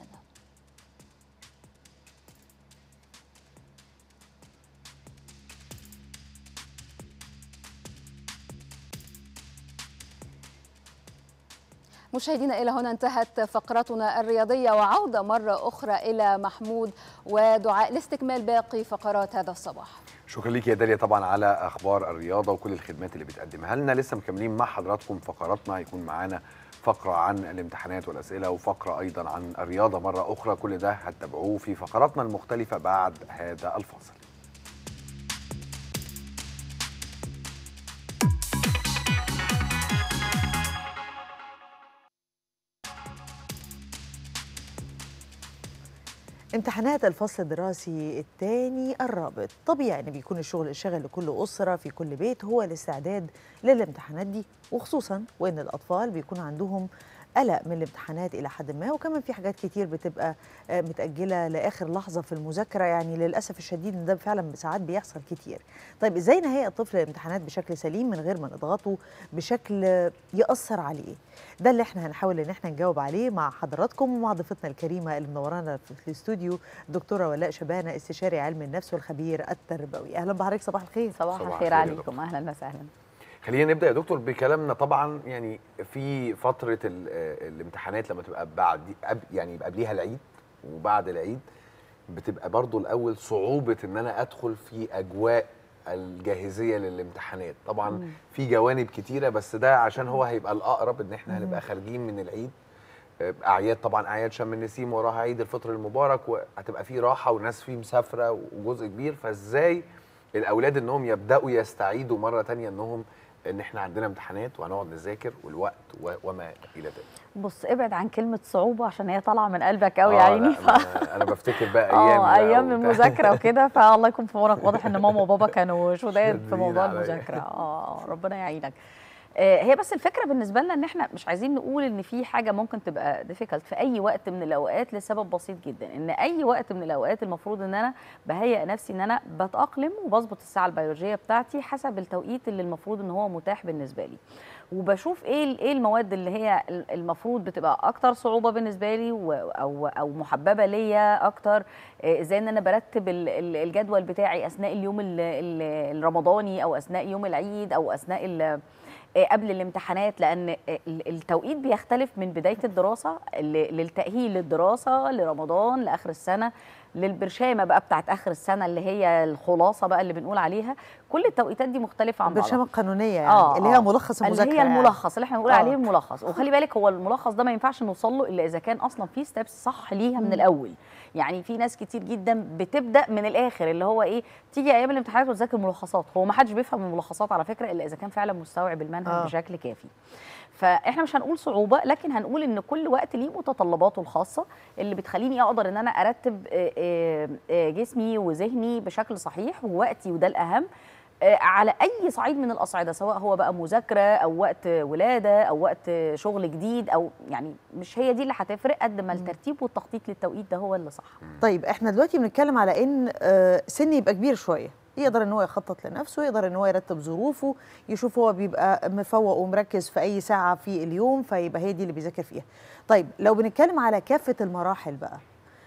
مشاهدينا إلى هنا انتهت فقرتنا الرياضية وعودة مرة أخرى إلى محمود ودعاء لاستكمال باقي فقرات هذا الصباح شكرا ليك يا داليا طبعا على اخبار الرياضه وكل الخدمات اللي بتقدمها لنا لسه مكملين مع حضراتكم فقراتنا هيكون معانا فقره عن الامتحانات والاسئله وفقره ايضا عن الرياضه مره اخرى كل ده هتتابعوه في فقراتنا المختلفه بعد هذا الفاصل امتحانات الفصل الدراسي الثاني الرابط طبيعي ان بيكون الشغل الشاغل لكل اسره في كل بيت هو الاستعداد للامتحانات دي وخصوصا وان الاطفال بيكون عندهم قلق من الامتحانات الى حد ما وكمان في حاجات كتير بتبقى آه، متاجله لاخر لحظه في المذاكره يعني للاسف الشديد ان ده فعلا ساعات بيحصل كتير طيب ازاي نهيئ الطفل للامتحانات بشكل سليم من غير ما نضغطه بشكل آه، ياثر عليه ده اللي احنا هنحاول ان احنا نجاوب عليه مع حضراتكم ومع ضيفتنا الكريمه اللي منورانا في الاستوديو دكتوره ولاء شبانه استشاري علم النفس والخبير التربوي اهلا بحضرتك صباح الخير صباح, صباح الخير الخير يا عليكم دكتور. اهلا وسهلا خلينا نبدا يا دكتور بكلامنا طبعا يعني في فتره ال- آه، الامتحانات لما تبقى بعد قبل يعني يبقى قبليها العيد وبعد العيد بتبقى برضو الاول صعوبه ان انا ادخل في اجواء الجاهزيه للامتحانات طبعا في جوانب كتيره بس ده عشان هو هيبقى الاقرب ان احنا هنبقى خارجين من العيد آه، اعياد طبعا اعياد شم النسيم وراها عيد الفطر المبارك وهتبقى في راحه وناس فيه مسافره وجزء كبير فازاي الاولاد انهم يبداوا يستعيدوا مره تانية انهم ان احنا عندنا امتحانات وهنقعد نذاكر والوقت و- وما الى ذلك بص ابعد عن كلمه صعوبه عشان هي طالعه من قلبك قوي آه، يا عيني لا، أنا, انا بفتكر بقى ايام اه بقى ايام وبتاع. المذاكره وكده فالله يكون في عونك واضح ان ماما وبابا كانوا شداد شادين في موضوع عليا. المذاكره اه آه، ربنا يعينك آه، هي بس الفكره بالنسبه لنا ان احنا مش عايزين نقول ان في حاجه ممكن تبقى ديفيكالت في اي وقت من الاوقات لسبب بسيط جدا ان اي وقت من الاوقات المفروض ان انا بهيئ نفسي ان انا بتاقلم وبظبط الساعه البيولوجيه بتاعتي حسب التوقيت اللي المفروض ان هو متاح بالنسبه لي وبشوف ايه ايه المواد اللي هي المفروض بتبقى اكتر صعوبه بالنسبه لي و- او او محببه ليا اكتر إيه، ازاي ان انا برتب ال- ال- الجدول بتاعي اثناء اليوم ال- ال- الرمضاني او اثناء يوم العيد او اثناء ال- إيه، قبل الامتحانات لان ال- التوقيت بيختلف من بدايه الدراسه ل- للتاهيل للدراسه لرمضان لاخر السنه للبرشامه بقى بتاعت اخر السنه اللي هي الخلاصه بقى اللي بنقول عليها كل التوقيتات دي مختلفه عن بعضها البرشامه القانونيه يعني آه، اللي هي آه. ملخص المذاكره اللي هي يعني. الملخص اللي احنا بنقول آه. عليه الملخص وخلي بالك هو الملخص ده ما ينفعش نوصل له الا اذا كان اصلا في ستيبس صح ليها من الاول يعني في ناس كتير جدا بتبدا من الاخر اللي هو ايه تيجي ايام الامتحانات وتذاكر ملخصات هو ما حدش بيفهم الملخصات على فكره الا اذا كان فعلا مستوعب المنهج آه. آه. بشكل كافي فاحنا مش هنقول صعوبه لكن هنقول ان كل وقت ليه متطلباته الخاصه اللي بتخليني اقدر ان انا ارتب آه، آه، آه، جسمي وذهني بشكل صحيح ووقتي وده الاهم آه، على اي صعيد من الاصعده سواء هو بقى مذاكره او وقت ولاده او وقت شغل جديد او يعني مش هي دي اللي هتفرق قد ما الترتيب والتخطيط للتوقيت ده هو اللي صح طيب احنا دلوقتي بنتكلم على ان آه، سن يبقى كبير شويه يقدر ان هو يخطط لنفسه يقدر ان هو يرتب ظروفه يشوف هو بيبقى مفوق ومركز في اي ساعه في اليوم فيبقى هي دي اللي بيذاكر فيها طيب لو بنتكلم على كافه المراحل بقى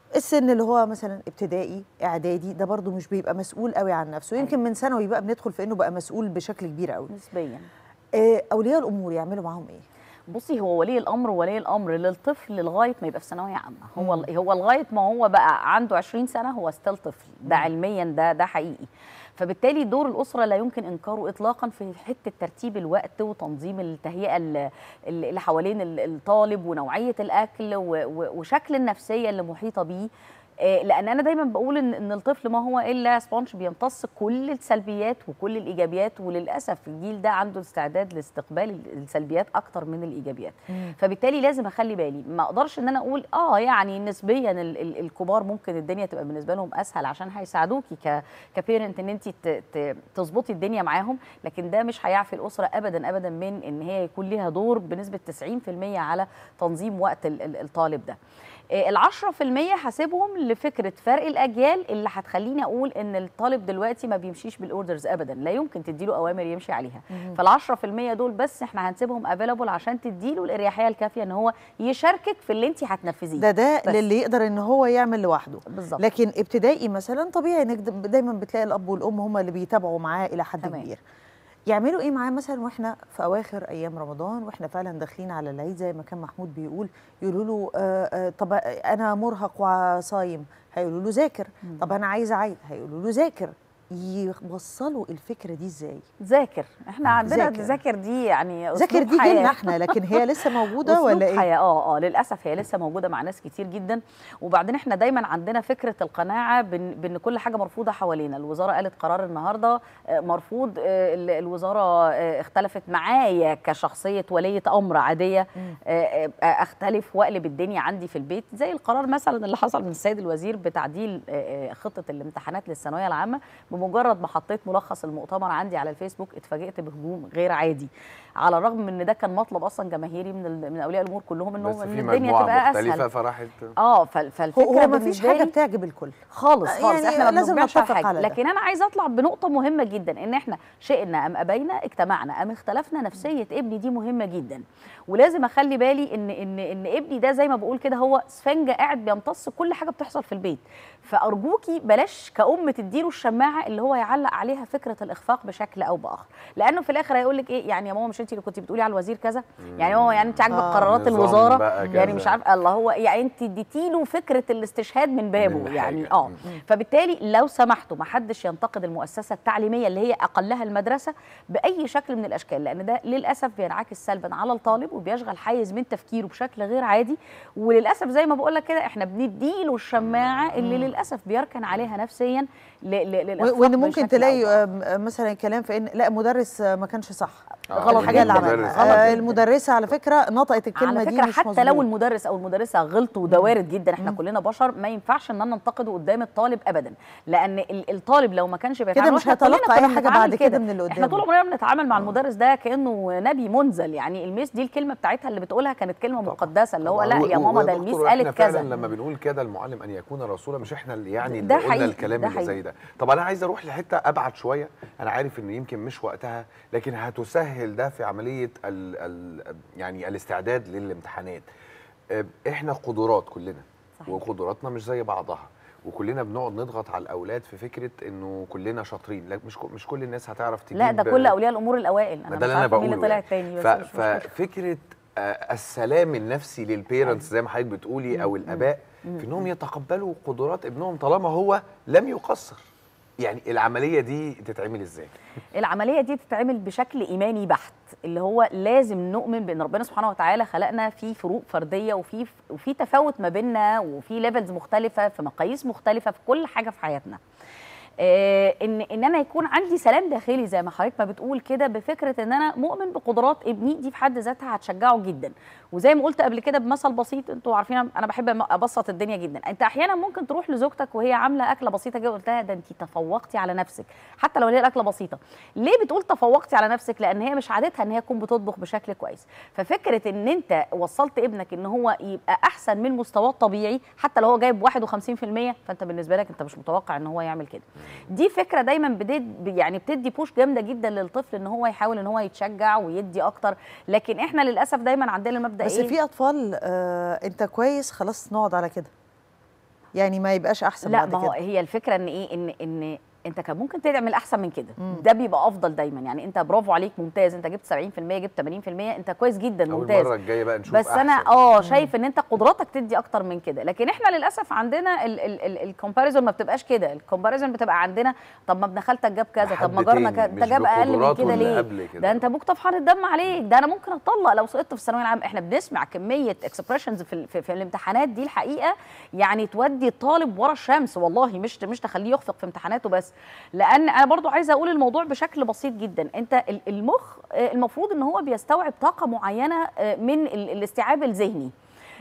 السن اللي هو مثلا ابتدائي اعدادي ده برضو مش بيبقى مسؤول قوي عن نفسه يمكن من ثانوي بقى بندخل في انه بقى مسؤول بشكل كبير قوي نسبيا آه، اولياء الامور يعملوا معاهم ايه بصي هو ولي الامر ولي الامر للطفل لغايه ما يبقى في ثانويه عامه هو هو لغايه ما هو بقى عنده 20 سنه هو ستيل طفل ده علميا ده ده حقيقي فبالتالي دور الاسره لا يمكن انكاره اطلاقا في حته ترتيب الوقت وتنظيم التهيئه ال- ال- اللي حوالين ال- الطالب ونوعيه الاكل و- و- وشكل النفسيه اللي محيطه بيه آه، لان انا دايما بقول ان ان الطفل ما هو الا سبونج بيمتص كل السلبيات وكل الايجابيات وللاسف الجيل ده عنده استعداد لاستقبال السلبيات اكتر من الايجابيات فبالتالي لازم اخلي بالي ما اقدرش ان انا اقول اه يعني نسبيا ال- ال- الكبار ممكن الدنيا تبقى بالنسبه لهم اسهل عشان هيساعدوكي ك كبيرنت ان انت ت- ت- تظبطي الدنيا معاهم لكن ده مش هيعفي الاسره ابدا ابدا من ان هي يكون ليها دور بنسبه 90% على تنظيم وقت ال- ال- الطالب ده ال 10% هسيبهم لفكره فرق الاجيال اللي هتخليني اقول ان الطالب دلوقتي ما بيمشيش بالاوردرز ابدا لا يمكن تديله اوامر يمشي عليها فال 10% دول بس احنا هنسيبهم افيلابل عشان تديله الاريحيه الكافيه ان هو يشاركك في اللي انت هتنفذيه ده ده بس. للي يقدر ان هو يعمل لوحده بالظبط لكن ابتدائي مثلا طبيعي انك د- دايما بتلاقي الاب والام هم اللي بيتابعوا معاه الى حد تمام. كبير يعملوا ايه معاه مثلا واحنا في اواخر ايام رمضان واحنا فعلا داخلين على العيد زي ما كان محمود بيقول يقولوا له آه آه طب انا مرهق وصايم هيقولوا له ذاكر طب انا عايزه عيد هيقولوا له ذاكر يوصلوا الفكره دي ازاي ذاكر احنا عندنا ذاكر. ذاكر دي يعني ذاكر أسلوب دي حياة. جيلنا احنا لكن هي لسه موجوده أسلوب ولا ايه حياة اه اه للاسف هي لسه موجوده مع ناس كتير جدا وبعدين احنا دايما عندنا فكره القناعه بان بان كل حاجه مرفوضه حوالينا الوزاره قالت قرار النهارده آه، مرفوض آه، ال- الوزاره آه، اختلفت معايا كشخصيه وليه امر عاديه آه، آه، اختلف واقلب الدنيا عندي في البيت زي القرار مثلا اللي حصل من السيد الوزير بتعديل آه، آه، خطه الامتحانات للثانويه العامه بمجرد ما حطيت ملخص المؤتمر عندي على الفيسبوك اتفاجئت بهجوم غير عادي على الرغم من ان ده كان مطلب اصلا جماهيري من ال- من اولياء الامور كلهم انه بس ان في الدنيا مجموعه تبقى مختلفه اسهل فراحت اه فال- هو, فالفكره هو ما فيش بالنسبة حاجه لي بتعجب الكل خالص خالص يعني احنا ما لازم بنجمعش على نتفق حاجه على ده. لكن انا عايزه اطلع بنقطه مهمه جدا ان احنا شئنا ام ابينا اجتمعنا ام اختلفنا نفسيه ابني دي مهمه جدا ولازم اخلي بالي ان ان ان ابني ده زي ما بقول كده هو سفنجه قاعد بيمتص كل حاجه بتحصل في البيت فارجوكي بلاش كأم تديله الشماعه اللي هو يعلق عليها فكره الاخفاق بشكل او باخر لانه في الاخر هيقول لك ايه يعني يا ماما مش انت اللي كنت بتقولي على الوزير كذا يعني يا ماما يعني انت عاجبك آه. قرارات نظام الوزاره بقى يعني كذا. مش عارف الله هو يعني انت اديتي له فكره الاستشهاد من بابه من يعني حاجة. اه مم. فبالتالي لو سمحتوا ما حدش ينتقد المؤسسه التعليميه اللي هي اقلها المدرسه باي شكل من الاشكال لان ده للاسف بينعكس سلبا على الطالب وبيشغل حيز من تفكيره بشكل غير عادي وللاسف زي ما بقول لك كده احنا بنديله الشماعه اللي للاسف بيركن عليها نفسيا ل- ل- للإخفاق وان ممكن بشكل تلاقي أو بآخر. آه، مثلا كلام في ان لا مدرس آه، ما كانش صح آه، غلط الحاجه اللي المدرس عملها غلط آه، جداً. المدرسه على فكره نطقت الكلمه على دي فكره مش حتى مظبوط. لو المدرس او المدرسه غلطوا وده وارد جدا احنا كلنا بشر ما ينفعش ان انا انتقده قدام الطالب ابدا لان ال- الطالب لو ما كانش بيتعامل مش وإحنا كلنا هيتلقى أي كنا حاجة بنتعامل بعد كده من اللي احنا قدامه. طول عمرنا بنتعامل مع المدرس ده كانه نبي منزل يعني الميس دي الكلمه بتاعتها اللي بتقولها كانت كلمه مقدسه اللي هو طبعاً. لا و- يا و- ماما ده ودكتور الميس إحنا قالت فعلا كذا لما بنقول كده المعلم ان يكون رسولا مش احنا اللي يعني ده اللي قلنا حقيقي، الكلام ده اللي زي حقيقي. ده طب انا عايز اروح لحته ابعد شويه انا عارف ان يمكن مش وقتها لكن هتسهل ده في عمليه ال ال يعني الاستعداد للامتحانات آه، احنا قدرات كلنا صحيح. وقدراتنا مش زي بعضها وكلنا بنقعد نضغط على الاولاد في فكره انه كلنا شاطرين لا مش ك- مش كل الناس هتعرف تجيب لا ده كل اولياء الامور الاوائل ما انا ده مش اللي انا عارفه مين بقوله اللي طلع يعني. التاني بس ف... مش مشكلة. ففكره آه، السلام النفسي للبيرنتس زي ما حضرتك بتقولي او الاباء في انهم يتقبلوا قدرات ابنهم طالما هو لم يقصر يعني العمليه دي تتعمل ازاي العمليه دي تتعمل بشكل ايماني بحت اللي هو لازم نؤمن بان ربنا سبحانه وتعالى خلقنا في فروق فرديه وفي وفي تفاوت ما بيننا وفي ليفلز مختلفه في مقاييس مختلفه في كل حاجه في حياتنا آه، ان ان انا يكون عندي سلام داخلي زي ما حضرتك ما بتقول كده بفكره ان انا مؤمن بقدرات ابني دي في حد ذاتها هتشجعه جدا وزي ما قلت قبل كده بمثل بسيط انتوا عارفين انا بحب ابسط الدنيا جدا انت احيانا ممكن تروح لزوجتك وهي عامله اكله بسيطه كده قلت لها ده انت تفوقتي على نفسك حتى لو هي الاكله بسيطه ليه بتقول تفوقتي على نفسك لان هي مش عادتها ان هي تكون بتطبخ بشكل كويس ففكره ان انت وصلت ابنك ان هو يبقى احسن من مستواه الطبيعي حتى لو هو جايب 51% فانت بالنسبه لك انت مش متوقع ان هو يعمل كده دي فكره دايما بدي يعني بتدي بوش جامده جدا للطفل ان هو يحاول ان هو يتشجع ويدي اكتر لكن احنا للاسف دايما عندنا المبدا بس ايه في اطفال آه انت كويس خلاص نقعد على كده يعني ما يبقاش احسن لا بعد ما هو كده هي الفكره ان ايه ان ان انت كان ممكن تعمل احسن من كده مم. ده بيبقى افضل دايما يعني انت برافو عليك ممتاز انت جبت 70% جبت 80% انت كويس جدا اول ممتاز مره الجايه بقى نشوف بس انا أحسن. اه شايف ان انت قدراتك تدي اكتر من كده لكن احنا للاسف عندنا الكومباريزون ما بتبقاش كده الكومباريزون بتبقى عندنا طب ما ابن خالتك جاب كذا طب ما حد جارنا تاني، كذا انت مش جاب اقل من بقدراته كده اللي ليه قبل كده. ده انت ابوك طفحان الدم عليك ده انا ممكن اتطلق لو سقطت في الثانويه العامه احنا بنسمع كميه اكسبريشنز في, ال- في, في الامتحانات دي الحقيقه يعني تودي الطالب ورا الشمس والله مش مش تخليه يخفق في امتحاناته بس لان انا برضو عايزه اقول الموضوع بشكل بسيط جدا انت ال- المخ آه، المفروض ان هو بيستوعب طاقه معينه آه، من ال- الاستيعاب الذهني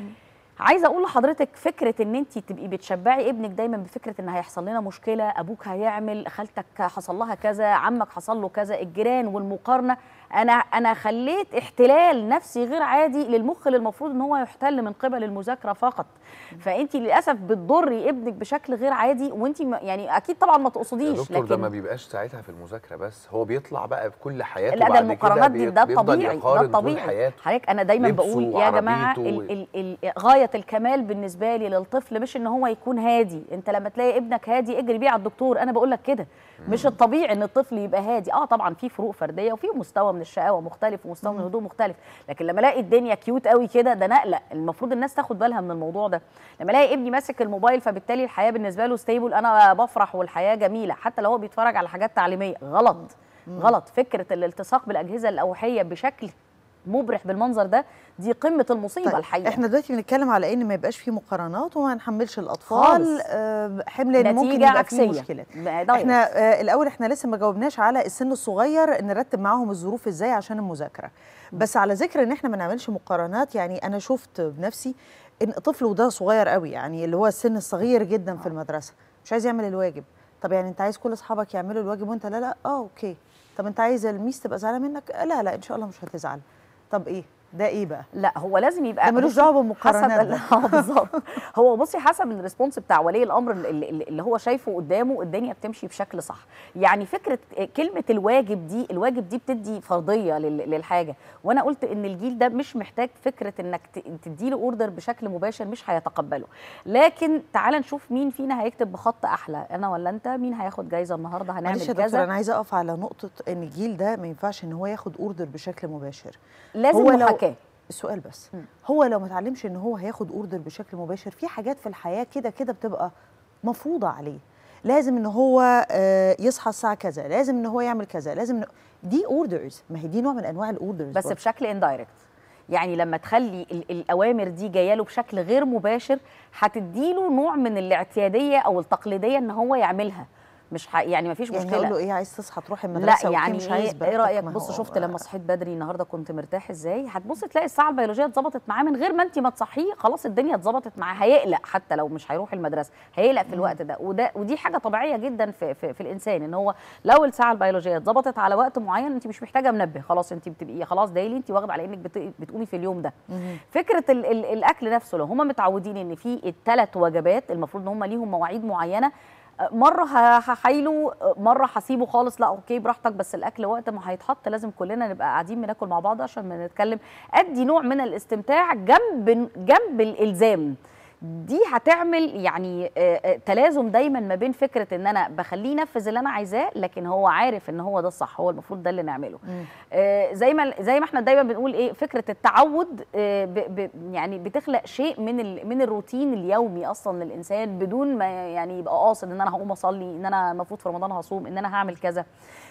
عايزه اقول لحضرتك فكره ان انت تبقي بتشبعي ابنك دايما بفكره ان هيحصل لنا مشكله ابوك هيعمل خالتك حصل لها كذا عمك حصل له كذا الجيران والمقارنه انا انا خليت احتلال نفسي غير عادي للمخ اللي المفروض ان هو يحتل من قبل المذاكره فقط فانت للاسف بتضري ابنك بشكل غير عادي وانت ما- يعني اكيد طبعا ما يا تقصديش دكتور ده ما لكن بيبقاش ساعتها في المذاكره بس هو بيطلع بقى بكل حياته لا ده بعد كده المقارنات دي بي- ده بيفضل طبيعي ده يقارن طول طبيعي حياته حضرتك انا دايما لبسه بقول يا جماعه وعربيته ال ال ال غايه الكمال بالنسبه لي للطفل مش ان هو يكون هادي انت لما تلاقي ابنك هادي اجري بيه على الدكتور انا بقول لك كده مش الطبيعي ان الطفل يبقى هادي اه طبعا في فروق فرديه وفي مستوى من الشقاوه مختلف ومستوى من الهدوء مختلف لكن لما الاقي الدنيا كيوت قوي كده ده نقله المفروض الناس تاخد بالها من الموضوع ده لما الاقي ابني ماسك الموبايل فبالتالي الحياه بالنسبه له ستيبل انا بفرح والحياه جميله حتى لو هو بيتفرج على حاجات تعليميه غلط غلط فكره الالتصاق بالاجهزه الاوحيه بشكل مبرح بالمنظر ده دي قمه المصيبه طيب الحقيقه احنا دلوقتي بنتكلم على ان ما يبقاش فيه مقارنات وما نحملش الاطفال خالص. آه، حمل إن ممكن نتيجه يبقى فيه عكسيه مشكلات دايركت. احنا آه الاول احنا لسه ما جاوبناش على السن الصغير نرتب معاهم الظروف ازاي عشان المذاكره بس على ذكر ان احنا ما نعملش مقارنات يعني انا شفت بنفسي ان طفل وده صغير قوي يعني اللي هو السن الصغير جدا في المدرسه مش عايز يعمل الواجب طب يعني انت عايز كل اصحابك يعملوا الواجب وانت لا لا اه اوكي طب انت عايز الميس تبقى زعلانه منك لا لا ان شاء الله مش هتزعل طب ايه ده ايه بقى لا هو لازم يبقى ده ملوش بصي، دعوة بالمقارنات حسب ده. ال- اه بالظبط هو بصي حسب الريسبونس بتاع ولي الامر اللي, اللي اللي هو شايفه قدامه الدنيا بتمشي بشكل صح يعني فكره كلمه الواجب دي الواجب دي بتدي فرضيه لل- للحاجه وانا قلت ان الجيل ده مش محتاج فكره انك ت- تديله اوردر بشكل مباشر مش هيتقبله لكن تعال نشوف مين فينا هيكتب بخط احلى انا ولا انت مين هياخد جايزه النهارده هنعمل معلش يا دكتور كذا انا عايزه اقف على نقطه ان الجيل ده ما ينفعش ان هو ياخد اوردر بشكل مباشر لازم هو لو- محاكاه السؤال بس مم. هو لو ما اتعلمش ان هو هياخد اوردر بشكل مباشر في حاجات في الحياه كده كده بتبقى مفروضه عليه لازم ان هو آه، يصحى الساعه كذا لازم ان هو يعمل كذا لازم إن دي اوردرز ما هي دي نوع من انواع الاوردرز بس بشكل اندايركت يعني لما تخلي ال- الاوامر دي جايه له بشكل غير مباشر هتديله نوع من الاعتياديه او التقليديه ان هو يعملها مش ح... يعني مفيش يعني مشكله اقول له ايه عايز تصحى تروح لا المدرسه يعني مش عايز ايه, إيه رايك ما بص هو- شفت لما صحيت بدري النهارده كنت مرتاح ازاي هتبص تلاقي الساعه البيولوجيه اتظبطت معاه من غير ما انت ما تصحيه خلاص الدنيا اتظبطت معاه هيقلق حتى لو مش هيروح المدرسه هيقلق في الوقت ده وده ودي حاجه طبيعيه جدا في, في, في الانسان ان هو لو الساعه البيولوجيه اتظبطت على وقت معين انت مش محتاجه منبه خلاص انت بتبقي خلاص دايلي انت واخده على انك بت- بتقومي في اليوم ده مهم. فكره ال ال الاكل نفسه لو هم متعودين ان في الثلاث وجبات المفروض ان هم ليهم مواعيد معينه أه، مره ه- هحايله أه، مره هسيبه خالص لا اوكي براحتك بس الاكل وقت ما هيتحط لازم كلنا نبقى قاعدين بناكل مع بعض عشان ما نتكلم ادي نوع من الاستمتاع جنب جنب الالزام دي هتعمل يعني آه، آه، تلازم دايما ما بين فكره ان انا بخليه ينفذ اللي انا عايزاه لكن هو عارف ان هو ده الصح هو المفروض ده اللي نعمله مم. آه، زي ما زي ما احنا دايما بنقول ايه فكره التعود آه، ب ب يعني بتخلق شيء من ال من الروتين اليومي اصلا للانسان بدون ما يعني يبقى قاصد ان انا هقوم اصلي ان انا المفروض في رمضان هصوم ان انا هعمل كذا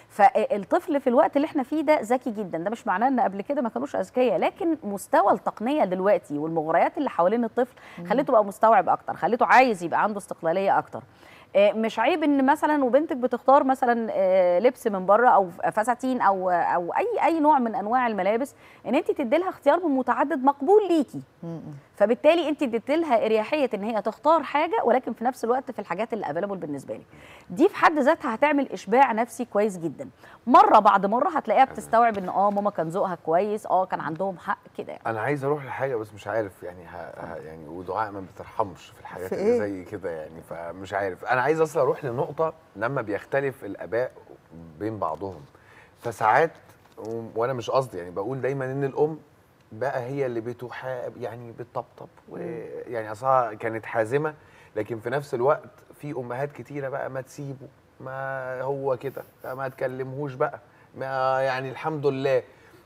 فالطفل في الوقت اللي احنا فيه ده ذكي جدا ده مش معناه ان قبل كده ما كانوش اذكياء لكن مستوى التقنيه دلوقتي والمغريات اللي حوالين الطفل خليته بقى مستوعب اكتر خليته عايز يبقى عنده استقلاليه اكتر آه، مش عيب ان مثلا وبنتك بتختار مثلا آه، لبس من بره او فساتين او او اي اي نوع من انواع الملابس ان انت تدي لها اختيار من متعدد مقبول ليكي مم. فبالتالي انت اديت لها اريحيه ان هي تختار حاجه ولكن في نفس الوقت في الحاجات اللي افيلبل بالنسبه لك دي في حد ذاتها هتعمل اشباع نفسي كويس جدا مره بعد مره هتلاقيها بتستوعب ان اه ماما كان ذوقها كويس اه كان عندهم حق كده يعني. انا عايز اروح لحاجه بس مش عارف يعني ه... ه... يعني ودعاء ما بترحمش في الحاجات في اللي إيه؟ زي كده يعني فمش عارف انا عايز اصلا اروح لنقطه لما بيختلف الاباء بين بعضهم فساعات و... وانا مش قصدي يعني بقول دايما ان الام بقى هي اللي بتحاب يعني بتطبطب ويعني اصلا كانت حازمه لكن في نفس الوقت في امهات كتيره بقى ما تسيبه ما هو كده ما تكلمهوش بقى ما يعني الحمد لله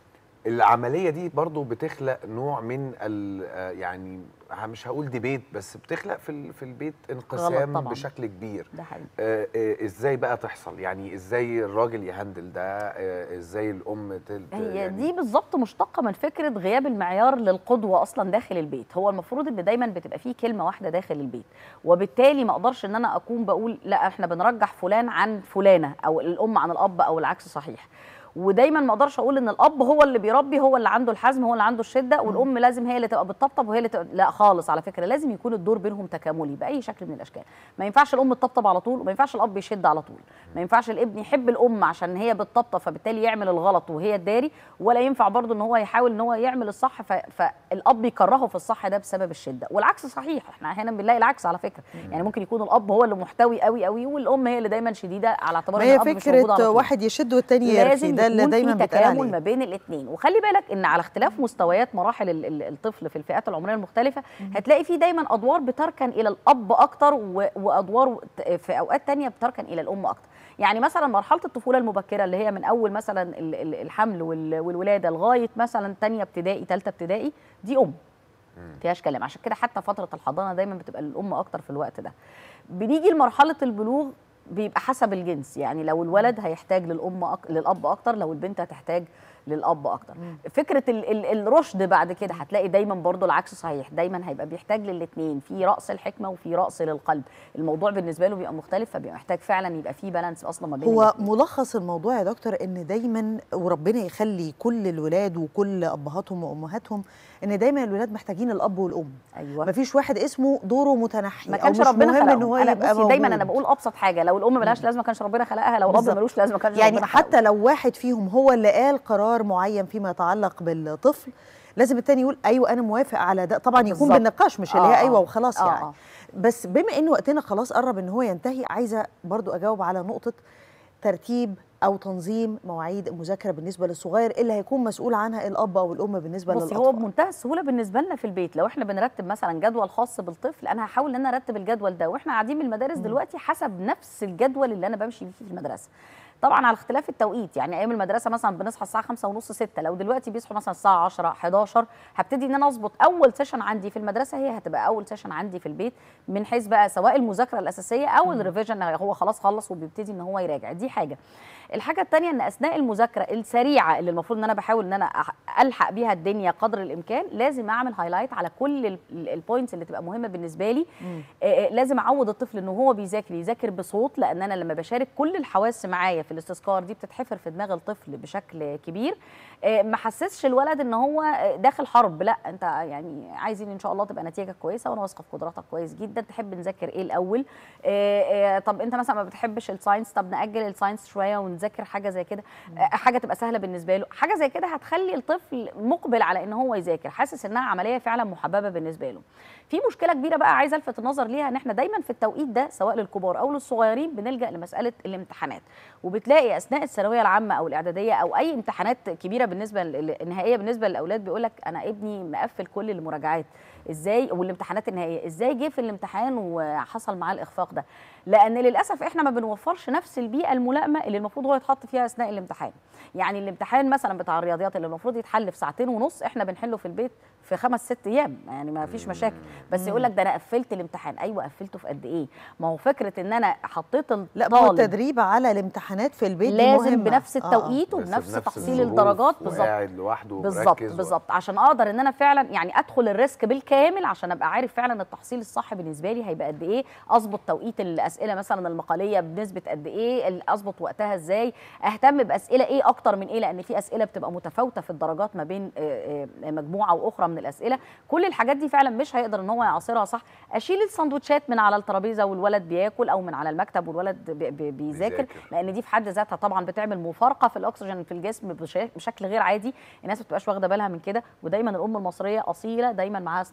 العمليه دي برضو بتخلق نوع من ال آه يعني مش هقول ديبيت بس بتخلق في ال- في البيت انقسام طبعاً. بشكل كبير ده حقيقي آه، آه، ازاي بقى تحصل يعني ازاي الراجل يهندل ده آه، ازاي الام تل هي يعني دي بالظبط مشتقه من فكره غياب المعيار للقدوه اصلا داخل البيت هو المفروض ان دايما بتبقى فيه كلمه واحده داخل البيت وبالتالي ما اقدرش ان انا اكون بقول لا احنا بنرجح فلان عن فلانه او الام عن الاب او العكس صحيح ودايما ما اقدرش اقول ان الاب هو اللي بيربي هو اللي عنده الحزم هو اللي عنده الشده والام لازم هي اللي تبقى بتطبطب وهي اللي تبقى لا خالص على فكره لازم يكون الدور بينهم تكاملي باي شكل من الاشكال ما ينفعش الام تطبطب على طول وما ينفعش الاب يشد على طول ما ينفعش الابن يحب الام عشان هي بتطبطب فبالتالي يعمل الغلط وهي الداري ولا ينفع برضه ان هو يحاول ان هو يعمل الصح ف... فالاب يكرهه في الصح ده بسبب الشده والعكس صحيح احنا احيانا بنلاقي العكس على فكره يعني ممكن يكون الاب هو اللي محتوي قوي قوي والام هي اللي دايما شديده على اعتبار ما ان هي الاب مش موجود على فكره طول. واحد يشد والتاني يرخي لازم ده اللي يكون دايما في بيتقال تكامل عليه ما بين الاثنين وخلي بالك ان على اختلاف مستويات مراحل ال- ال- الطفل في الفئات العمريه المختلفه هتلاقي في دايما ادوار بتركن الى الاب اكتر و- وادوار ت- في اوقات تانية بتركن الى الام اكتر يعني مثلا مرحله الطفوله المبكره اللي هي من اول مثلا ال- ال- الحمل وال- والولاده لغايه مثلا تانية ابتدائي ثالثه ابتدائي دي ام فيهاش كلام عشان كده حتى فتره الحضانه دايما بتبقى للام اكتر في الوقت ده بنيجي لمرحله البلوغ بيبقى حسب الجنس يعني لو الولد هيحتاج للام أك... للاب اكتر لو البنت هتحتاج للاب اكتر فكره ال... ال... الرشد بعد كده هتلاقي دايما برضو العكس صحيح دايما هيبقى بيحتاج للاثنين في راس الحكمه وفي راس للقلب الموضوع بالنسبه له بيبقى مختلف فبيبقى محتاج فعلا يبقى في بالانس اصلا ما بين هو الاتنين. ملخص الموضوع يا دكتور ان دايما وربنا يخلي كل الولاد وكل ابهاتهم وامهاتهم ان دايما الولاد محتاجين الاب والام ايوه مفيش واحد اسمه دوره متنحي ما أو كانش مش ربنا مهم خلقه ان هو انا يبقى بصي دايما انا موجود. بقول ابسط حاجه لو الام ملهاش لازمه كانش ربنا خلقها لو الاب بالظبط. ملوش لازمه كانش يعني ربنا خلقه. حتى لو واحد فيهم هو اللي قال قرار معين فيما يتعلق بالطفل لازم التاني يقول ايوه انا موافق على ده طبعا يكون بالظبط. بالنقاش مش اللي آه، هي آه. ايوه وخلاص آه، يعني آه. بس بما ان وقتنا خلاص قرب ان هو ينتهي عايزه برضو اجاوب على نقطه ترتيب او تنظيم مواعيد المذاكره بالنسبه للصغير اللي هيكون مسؤول عنها الاب او الام بالنسبه بصي للاطفال هو بمنتهى السهوله بالنسبه لنا في البيت لو احنا بنرتب مثلا جدول خاص بالطفل انا هحاول ان انا ارتب الجدول ده واحنا قاعدين من المدارس دلوقتي حسب نفس الجدول اللي انا بمشي فيه في المدرسه طبعا على اختلاف التوقيت يعني ايام المدرسه مثلا بنصحى الساعه 5 ونص 6 لو دلوقتي بيصحوا مثلا الساعه 10 11 هبتدي ان انا اظبط اول سيشن عندي في المدرسه هي هتبقى اول سيشن عندي في البيت من حيث بقى سواء المذاكره الاساسيه او الريفيجن هو خلاص خلص وبيبتدي ان هو يراجع دي حاجه الحاجه الثانيه ان اثناء المذاكره السريعه اللي المفروض ان انا بحاول ان انا أح- الحق بيها الدنيا قدر الامكان لازم اعمل هايلايت على كل البوينتس اللي تبقى مهمه بالنسبه لي آه، آه، لازم اعود الطفل ان هو بيذاكر يذاكر بصوت لان انا لما بشارك كل الحواس معايا في الاستذكار دي بتتحفر في دماغ الطفل بشكل كبير آه، ما حسسش الولد ان هو آه، داخل حرب لا انت يعني عايزين ان شاء الله تبقى نتيجه كويسه وانا واثقه في قدراتك كويس جدا تحب نذاكر ايه الاول آه، آه، طب انت مثلا ما بتحبش الساينس طب ناجل الساينس شويه ونذاكر حاجه زي كده آه، حاجه تبقى سهله بالنسبه له حاجه زي كده هتخلي الطفل مقبل على ان هو يذاكر حاسس انها عمليه فعلا محببه بالنسبه له في مشكله كبيره بقى عايزه الفت النظر ليها ان احنا دايما في التوقيت ده سواء للكبار او للصغيرين بنلجا لمساله الامتحانات وبتلاقي اثناء الثانويه العامه او الاعداديه او اي امتحانات كبيره بالنسبه ل- النهائيه بالنسبه للاولاد بيقول لك انا ابني مقفل كل المراجعات ازاي والامتحانات النهائيه ازاي جه في الامتحان وحصل معاه الاخفاق ده لان للاسف احنا ما بنوفرش نفس البيئه الملائمه اللي المفروض هو يتحط فيها اثناء الامتحان يعني الامتحان مثلا بتاع الرياضيات اللي المفروض يتحل في ساعتين ونص احنا بنحله في البيت في خمس ست ايام يعني ما فيش مشاكل بس يقول لك ده انا قفلت الامتحان ايوه قفلته في قد ايه ما هو فكره ان انا حطيت لا ما هو الطالب التدريب على الامتحانات في البيت دي لازم مهمة. بنفس آه، آه. التوقيت بس وبنفس بنفس تحصيل الظروف الدرجات بالظبط وقاعد لوحده بالظبط ومركز و- بالظبط عشان اقدر ان انا فعلا يعني ادخل الريسك بالكامل عشان ابقى عارف فعلا التحصيل الصح بالنسبه لي هيبقى قد ايه اظبط توقيت الاسئله مثلا المقاليه بنسبه قد ايه ال- اظبط وقتها ازاي اهتم باسئله ايه اكتر من ايه لان في اسئله بتبقى متفاوته في الدرجات ما بين آه، آه، مجموعه واخرى من الاسئله كل الحاجات دي فعلا مش هيقدر ان هو يعاصرها صح اشيل السندوتشات من على الترابيزه والولد بياكل او من على المكتب والولد بي- بي- بيذاكر بيذاكر. لان دي في حد ذاتها طبعا بتعمل مفارقه في الاكسجين في الجسم بش- بشكل غير عادي الناس ما بتبقاش واخده بالها من كده ودايما الام المصريه اصيله دايما معاها صينيه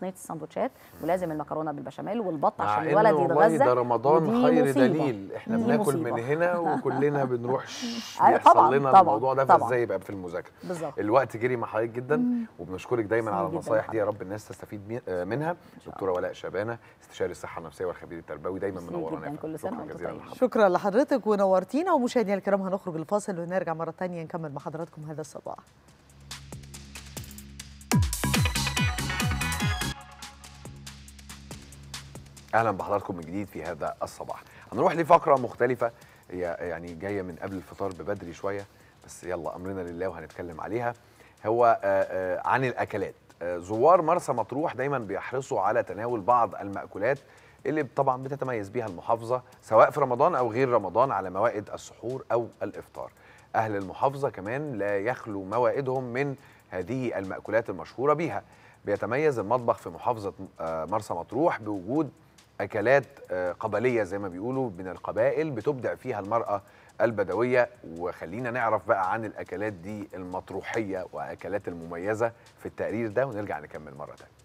صينيه السندوتشات ولازم المكرونه بالبشاميل والبط مع عشان إنه الولد والله يتغذى ده رمضان ودي خير مصيبة. دليل احنا دي بناكل مصيبة. من هنا وكلنا بنروح ش- أيوة بيحصل طبعاً، لنا طبعاً، الموضوع ده طبعاً. فازاي يبقى في المذاكره بالظبط الوقت جري مع حضرتك جدا وبنشكرك دايما على جداً النصايح دي يا لحضرتك. رب الناس تستفيد مي- آه، منها دكتوره ولاء شبانه استشاري الصحه النفسيه والخبير التربوي دايما ميرسي منورانا جداً. يا فندم. كل سنة شكرا وأنتم جزيلا طيبين. لحضرتك شكرا لحضرتك ونورتينا ومشاهدينا الكرام هنخرج الفاصل ونرجع مره تانية نكمل مع حضراتكم هذا الصباح اهلا بحضراتكم من جديد في هذا الصباح هنروح لفقره مختلفه هي يعني جايه من قبل الفطار ببدري شويه بس يلا امرنا لله وهنتكلم عليها هو آه، آه، عن الاكلات آه، زوار مرسى مطروح دايما بيحرصوا على تناول بعض المأكولات اللي طبعا بتتميز بيها المحافظه سواء في رمضان او غير رمضان على موائد السحور او الافطار اهل المحافظه كمان لا يخلو موائدهم من هذه المأكولات المشهوره بيها بيتميز المطبخ في محافظه آه، مرسى مطروح بوجود اكلات آه، قبليه زي ما بيقولوا من القبائل بتبدع فيها المراه البدويه وخلينا نعرف بقى عن الاكلات دي المطروحيه واكلات المميزه في التقرير ده ونرجع نكمل مره تانية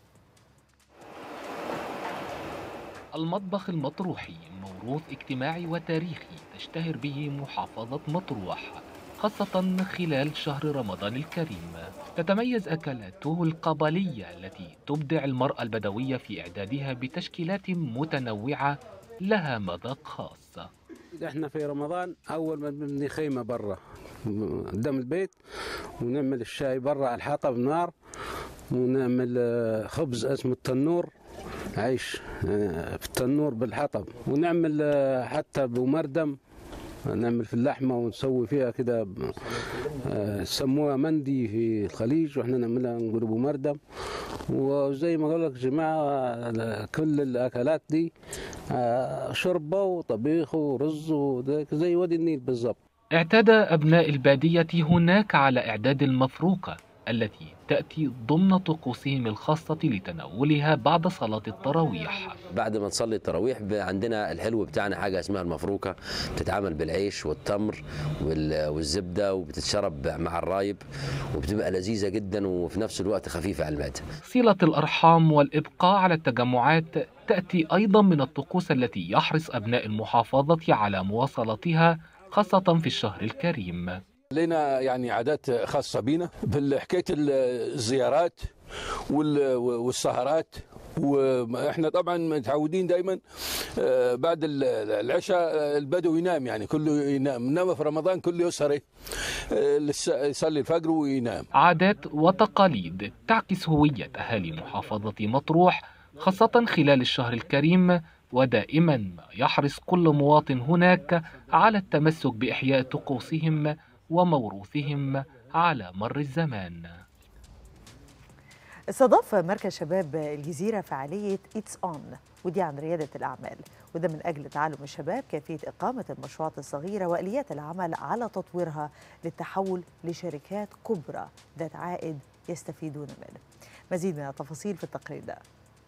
المطبخ المطروحي موروث اجتماعي وتاريخي تشتهر به محافظة مطروح خاصة خلال شهر رمضان الكريم تتميز أكلاته القبلية التي تبدع المرأة البدوية في إعدادها بتشكيلات متنوعة لها مذاق خاص احنا في رمضان اول ما بنبني خيمه برا قدام البيت ونعمل الشاي برا على الحطب نار ونعمل آه، خبز اسمه التنور عيش آه، في التنور بالحطب ونعمل آه، حتى بمردم نعمل في اللحمة ونسوي فيها كده ب- آه، يسموها مندي في الخليج واحنا نعملها نقول ابو مردم وزي ما اقول لك جماعة آه، كل الاكلات دي آه، شوربة وطبيخ ورز وده زي وادي النيل بالظبط اعتاد أبناء البادية هناك على إعداد المفروقة التي تأتي ضمن طقوسهم الخاصة لتناولها بعد صلاة التراويح بعد ما نصلي التراويح ب- عندنا الحلو بتاعنا حاجه اسمها المفروكه بتتعمل بالعيش والتمر وال- والزبده وبتتشرب مع الرايب وبتبقى لذيذه جدا وفي نفس الوقت خفيفه على المعده صلة الأرحام والإبقاء على التجمعات تأتي أيضا من الطقوس التي يحرص أبناء المحافظة على مواصلتها خاصة في الشهر الكريم لنا يعني عادات خاصة بينا بالحكاية الزيارات وال- والسهرات واحنا طبعا متعودين دائما آه، بعد ال- العشاء آه، البدو ينام يعني كله ينام انما في رمضان كله يسهر إيه؟ آه، للس- يصلي الفجر وينام عادات وتقاليد تعكس هوية أهالي محافظة مطروح خاصة خلال الشهر الكريم ودائما ما يحرص كل مواطن هناك على التمسك بإحياء طقوسهم وموروثهم على مر الزمان استضاف مركز شباب الجزيرة فعالية إيتس أون ودي عن ريادة الأعمال وده من أجل تعلم الشباب كيفية إقامة المشروعات الصغيرة وآليات العمل على تطويرها للتحول لشركات كبرى ذات عائد يستفيدون منه مزيد من التفاصيل في التقرير ده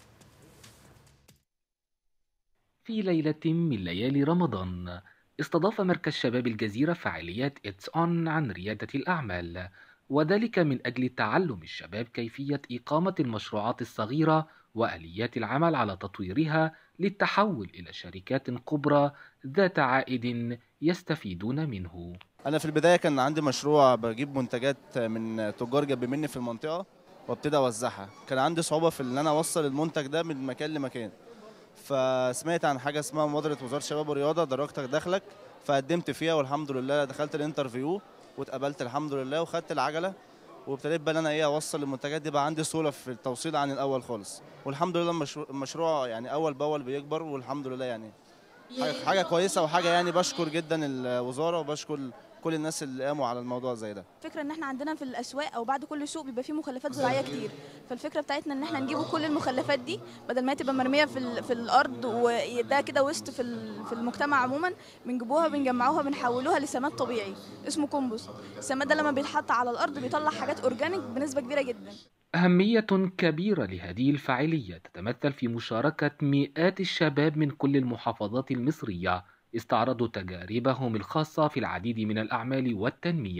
في ليلة من ليالي رمضان استضاف مركز شباب الجزيرة فعاليات إتس أون عن ريادة الأعمال وذلك من أجل تعلم الشباب كيفية إقامة المشروعات الصغيرة وآليات العمل على تطويرها للتحول إلى شركات كبرى ذات عائد يستفيدون منه انا في البدايه كان عندي مشروع بجيب منتجات من تجار جنب مني في المنطقه وابتدي اوزعها كان عندي صعوبه في ان انا اوصل المنتج ده من مكان لمكان فسمعت عن حاجه اسمها مبادره وزاره الشباب والرياضه درجتك دخلك فقدمت فيها والحمد لله دخلت الانترفيو واتقبلت الحمد لله وخدت العجله وابتديت بقى إن انا ايه اوصل المنتجات دي بقى عندي سهوله في التوصيل عن الاول خالص والحمد لله المشروع, المشروع يعني اول باول بيكبر والحمد لله يعني حاجه, حاجة كويسه وحاجه يعني بشكر جدا الوزاره وبشكر كل الناس اللي قاموا على الموضوع زي ده الفكره ان احنا عندنا في الاسواق او بعد كل سوق بيبقى فيه مخلفات زراعيه كتير فالفكره بتاعتنا ان احنا نجيب كل المخلفات دي بدل ما هي تبقى مرميه في ال- في الارض وده كده وسط في ال- في المجتمع عموما بنجيبوها بنجمعوها بنحولوها لسماد طبيعي اسمه كومبوست السماد ده لما بيتحط على الارض بيطلع حاجات اورجانيك بنسبه كبيره جدا أهمية كبيرة لهذه الفعالية تتمثل في مشاركة مئات الشباب من كل المحافظات المصرية استعرضوا تجاربهم الخاصة في العديد من الأعمال والتنمية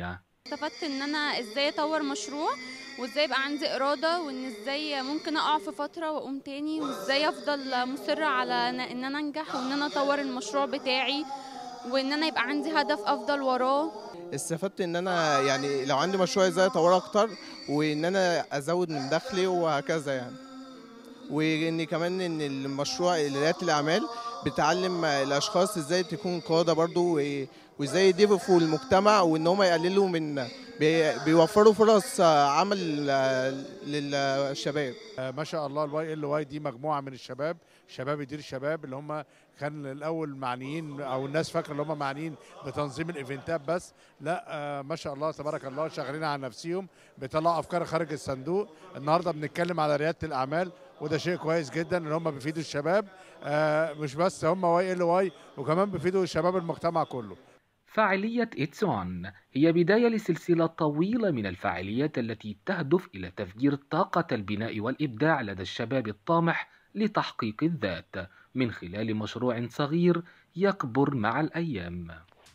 استفدت ان انا ازاي اطور مشروع وازاي يبقى عندي اراده وان ازاي ممكن اقع في فتره واقوم تاني وازاي افضل مصره على ان إن انا انجح وان انا اطور المشروع بتاعي وان انا يبقى عندي هدف افضل وراه استفدت ان انا يعني لو عندي مشروع ازاي اطوره اكتر وان انا ازود من دخلي وهكذا يعني وان كمان ان المشروع رياده الاعمال بتعلم الاشخاص ازاي تكون قاده برضو و- وازاي يضيفوا المجتمع وان هم يقللوا من بي- بيوفروا فرص عمل للشباب ما شاء الله الواي ال واي دي مجموعه من الشباب شباب يدير الشباب اللي هم كان الاول معنيين او الناس فاكره اللي هم معنيين بتنظيم الايفنتات بس لا آه، ما شاء الله تبارك الله شغالين على نفسهم بيطلعوا افكار خارج الصندوق النهارده بنتكلم على رياده الاعمال وده شيء كويس جدا ان هم بيفيدوا الشباب آه، مش بس هم واي ال واي وكمان بيفيدوا شباب المجتمع كله فعالية إتس أون هي بداية لسلسلة طويلة من الفعاليات التي تهدف إلى تفجير طاقة البناء والإبداع لدى الشباب الطامح لتحقيق الذات من خلال مشروع صغير يكبر مع الأيام.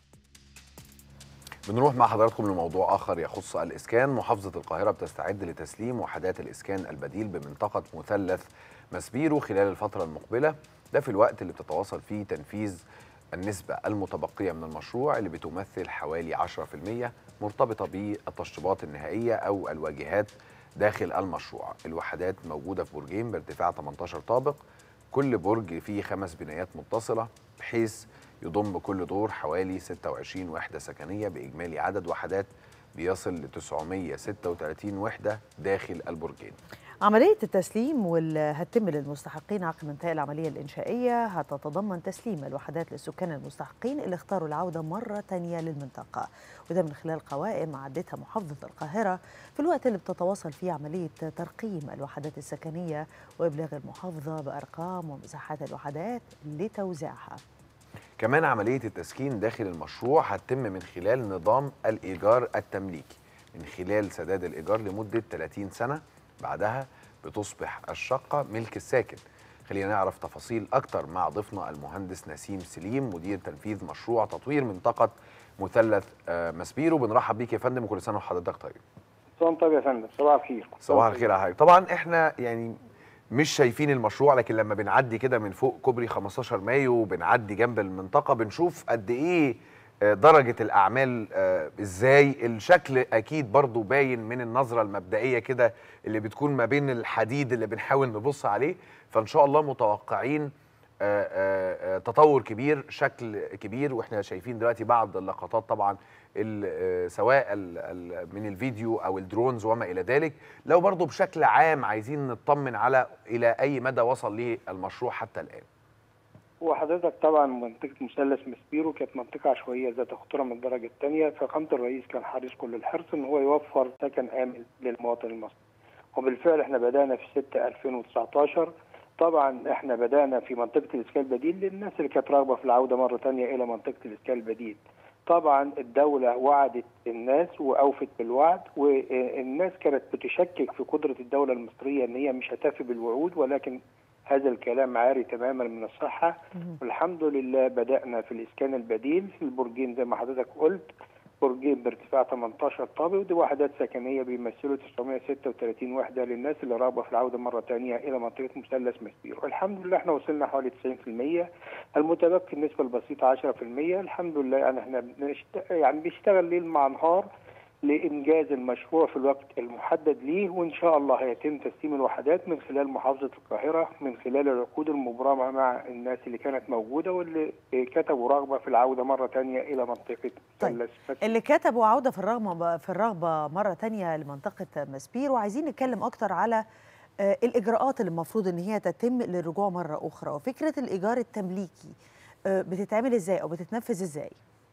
بنروح مع حضراتكم لموضوع آخر يخص الإسكان محافظة القاهرة بتستعد لتسليم وحدات الإسكان البديل بمنطقة مثلث مسبيرو خلال الفترة المقبلة ده في الوقت اللي بتتواصل فيه تنفيذ النسبة المتبقية من المشروع اللي بتمثل حوالي 10% مرتبطة بالتشطيبات النهائية أو الواجهات داخل المشروع الوحدات موجودة في برجين بارتفاع 18 طابق كل برج فيه خمس بنايات متصلة بحيث يضم كل دور حوالي 26 وحدة سكنية بإجمالي عدد وحدات بيصل ل 936 وحدة داخل البرجين عملية التسليم واللي هتتم للمستحقين عقب انتهاء العملية الإنشائية هتتضمن تسليم الوحدات للسكان المستحقين اللي اختاروا العودة مرة تانية للمنطقة وده من خلال قوائم عدتها محافظة القاهرة في الوقت اللي بتتواصل فيه عملية ترقيم الوحدات السكنية وإبلاغ المحافظة بأرقام ومساحات الوحدات لتوزيعها كمان عملية التسكين داخل المشروع هتتم من خلال نظام الإيجار التمليكي من خلال سداد الإيجار لمدة 30 سنة بعدها بتصبح الشقة ملك الساكن خلينا نعرف تفاصيل أكتر مع ضيفنا المهندس نسيم سليم مدير تنفيذ مشروع تطوير منطقة مثلث آه، مسبيرو بنرحب بيك يا فندم وكل سنة وحضرتك طيب صباح طيب يا فندم صباح الخير صباح الخير يا حاج طبعا احنا يعني مش شايفين المشروع لكن لما بنعدي كده من فوق كوبري 15 مايو وبنعدي جنب المنطقه بنشوف قد ايه آه، درجه الاعمال آه، ازاي الشكل اكيد برضو باين من النظره المبدئيه كده اللي بتكون ما بين الحديد اللي بنحاول نبص عليه فان شاء الله متوقعين آه، آه، آه، تطور كبير شكل كبير واحنا شايفين دلوقتي بعض اللقطات طبعا ال- آه، سواء ال- ال- من الفيديو او الدرونز وما الى ذلك لو برضو بشكل عام عايزين نطمن على الى اي مدى وصل ليه المشروع حتى الان وحضرتك طبعا منطقة مثلث مسبيرو كانت منطقة عشوائية ذات خطورة من الدرجة الثانية فخامة الرئيس كان حريص كل الحرص إن هو يوفر سكن آمن للمواطن المصري وبالفعل احنا بدأنا في 6 2019 طبعا احنا بدأنا في منطقة الإسكان البديل للناس اللي كانت راغبة في العودة مرة تانية إلى منطقة الإسكان البديل طبعا الدولة وعدت الناس وأوفت بالوعد والناس كانت بتشكك في قدرة الدولة المصرية إن هي مش هتفي بالوعود ولكن هذا الكلام عاري تماما من الصحة والحمد لله بدأنا في الإسكان البديل في البرجين زي ما حضرتك قلت برجين بارتفاع 18 طابق ودي وحدات سكنية بيمثلوا 936 وحدة للناس اللي راغبة في العودة مرة تانية إلى منطقة مثلث مسبير والحمد لله احنا وصلنا حوالي 90% المتبقي النسبة البسيطة 10% الحمد لله يعني احنا بنشت... يعني بنشتغل ليل مع نهار لإنجاز المشروع في الوقت المحدد ليه وإن شاء الله هيتم تسليم الوحدات من خلال محافظة القاهرة من خلال العقود المبرمة مع الناس اللي كانت موجودة واللي كتبوا رغبة في العودة مرة تانية إلى منطقة مثلث اللي كتبوا عودة في الرغبة في الرغبة مرة تانية لمنطقة مسبير وعايزين نتكلم أكتر على آه، الإجراءات اللي المفروض إن هي تتم للرجوع مرة أخرى وفكرة الإيجار التمليكي آه، بتتعمل إزاي أو بتتنفذ إزاي؟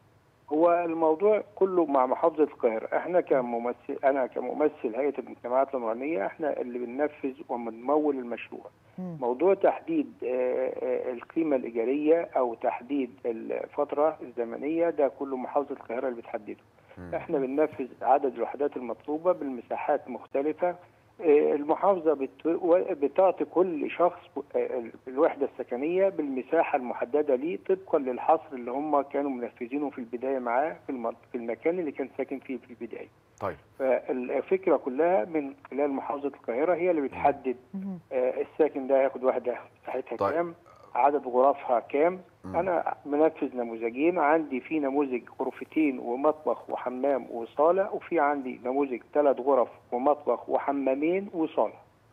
هو الموضوع كله مع محافظة القاهرة احنا كممثل انا كممثل هيئة المجتمعات العمرانية احنا اللي بننفذ وبنمول المشروع موضوع تحديد آه، آه، القيمة الإيجارية أو تحديد الفترة الزمنية ده كله محافظة القاهرة اللي بتحدده احنا بننفذ عدد الوحدات المطلوبة بالمساحات مختلفة آه، المحافظة بت- و- بتعطي كل شخص آه، الوحدة السكنية بالمساحة المحددة ليه طبقا للحصر اللي هم كانوا منفذينه في البداية معاه في الم- في المكان اللي كان ساكن فيه في البداية طيب فالفكرة كلها من خلال محافظة القاهرة هي اللي بتحدد آه، الساكن ده هياخد وحدة مساحتها طيب. كام عدد غرفها كام انا منفذ نموذجين عندي في نموذج غرفتين ومطبخ وحمام وصاله وفي عندي نموذج ثلاث غرف ومطبخ وحمامين وصاله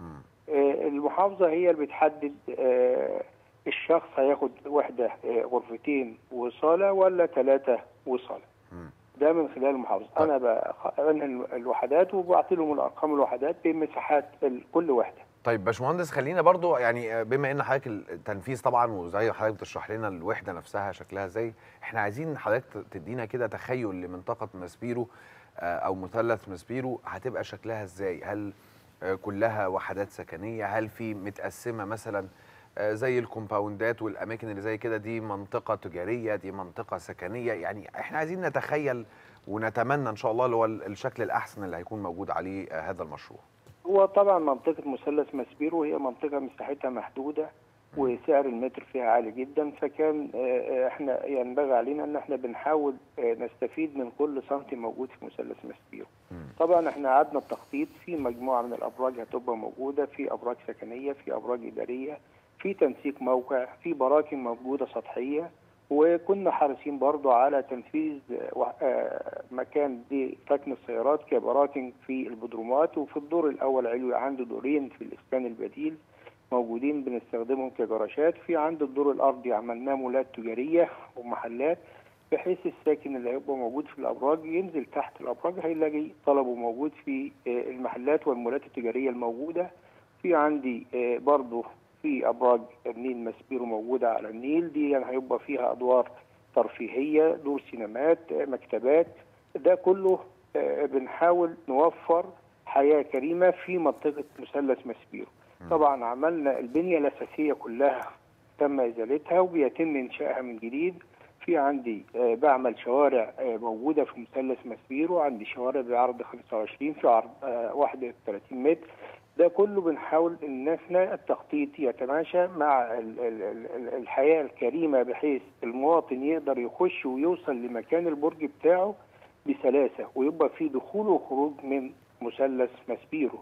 آه، المحافظه هي اللي بتحدد آه، الشخص هياخد وحده آه، غرفتين وصاله ولا ثلاثه وصاله ده من خلال المحافظه انا بخ- بنقل الوحدات وبعطي لهم الارقام الوحدات بمساحات ال- كل وحده طيب باشمهندس خلينا برضو يعني آه، بما ان حضرتك التنفيذ طبعا وزي حضرتك بتشرح لنا الوحده نفسها شكلها ازاي احنا عايزين حضرتك تدينا كده تخيل لمنطقه ماسبيرو آه، او مثلث ماسبيرو هتبقى شكلها ازاي هل آه، كلها وحدات سكنيه هل في متقسمه مثلا آه، زي الكومباوندات والاماكن اللي زي كده دي منطقه تجاريه دي منطقه سكنيه يعني احنا عايزين نتخيل ونتمنى ان شاء الله اللي هو ال- الشكل الاحسن اللي هيكون موجود عليه آه، هذا المشروع هو طبعا منطقة مثلث ماسبيرو هي منطقة مساحتها محدودة وسعر المتر فيها عالي جدا فكان آه، آه، احنا ينبغي علينا ان احنا بنحاول آه، نستفيد من كل سنتي موجود في مثلث ماسبيرو. طبعا احنا قعدنا التخطيط في مجموعة من الابراج هتبقى موجودة في ابراج سكنية في ابراج ادارية في تنسيق موقع في براكن موجودة سطحية وكنا حريصين برضو على تنفيذ آه، وح- آه، مكان لسكن السيارات كبراكن في البدرومات وفي الدور الاول علوي عنده دورين في الاسكان البديل موجودين بنستخدمهم كجراشات في عند الدور الارضي عملناه مولات تجاريه ومحلات بحيث الساكن اللي هيبقى موجود في الابراج ينزل تحت الابراج هيلاقي طلبه موجود في آه، المحلات والمولات التجاريه الموجوده في عندي آه، برضو في ابراج النيل ماسبيرو موجوده على النيل دي يعني هيبقى فيها ادوار ترفيهيه دور سينمات آه، مكتبات ده كله آه، بنحاول نوفر حياه كريمه في منطقه مثلث ماسبيرو طبعا عملنا البنيه الاساسيه كلها تم ازالتها وبيتم انشائها من جديد في عندي آه، بعمل شوارع آه، موجوده في مثلث ماسبيرو عندي شوارع بعرض 25 في عرض آه، 31 متر ده كله بنحاول ان احنا التخطيط يتماشى مع ال- ال- ال- الحياه الكريمه بحيث المواطن يقدر يخش ويوصل لمكان البرج بتاعه بسلاسه ويبقى في دخول وخروج من مثلث ماسبيرو.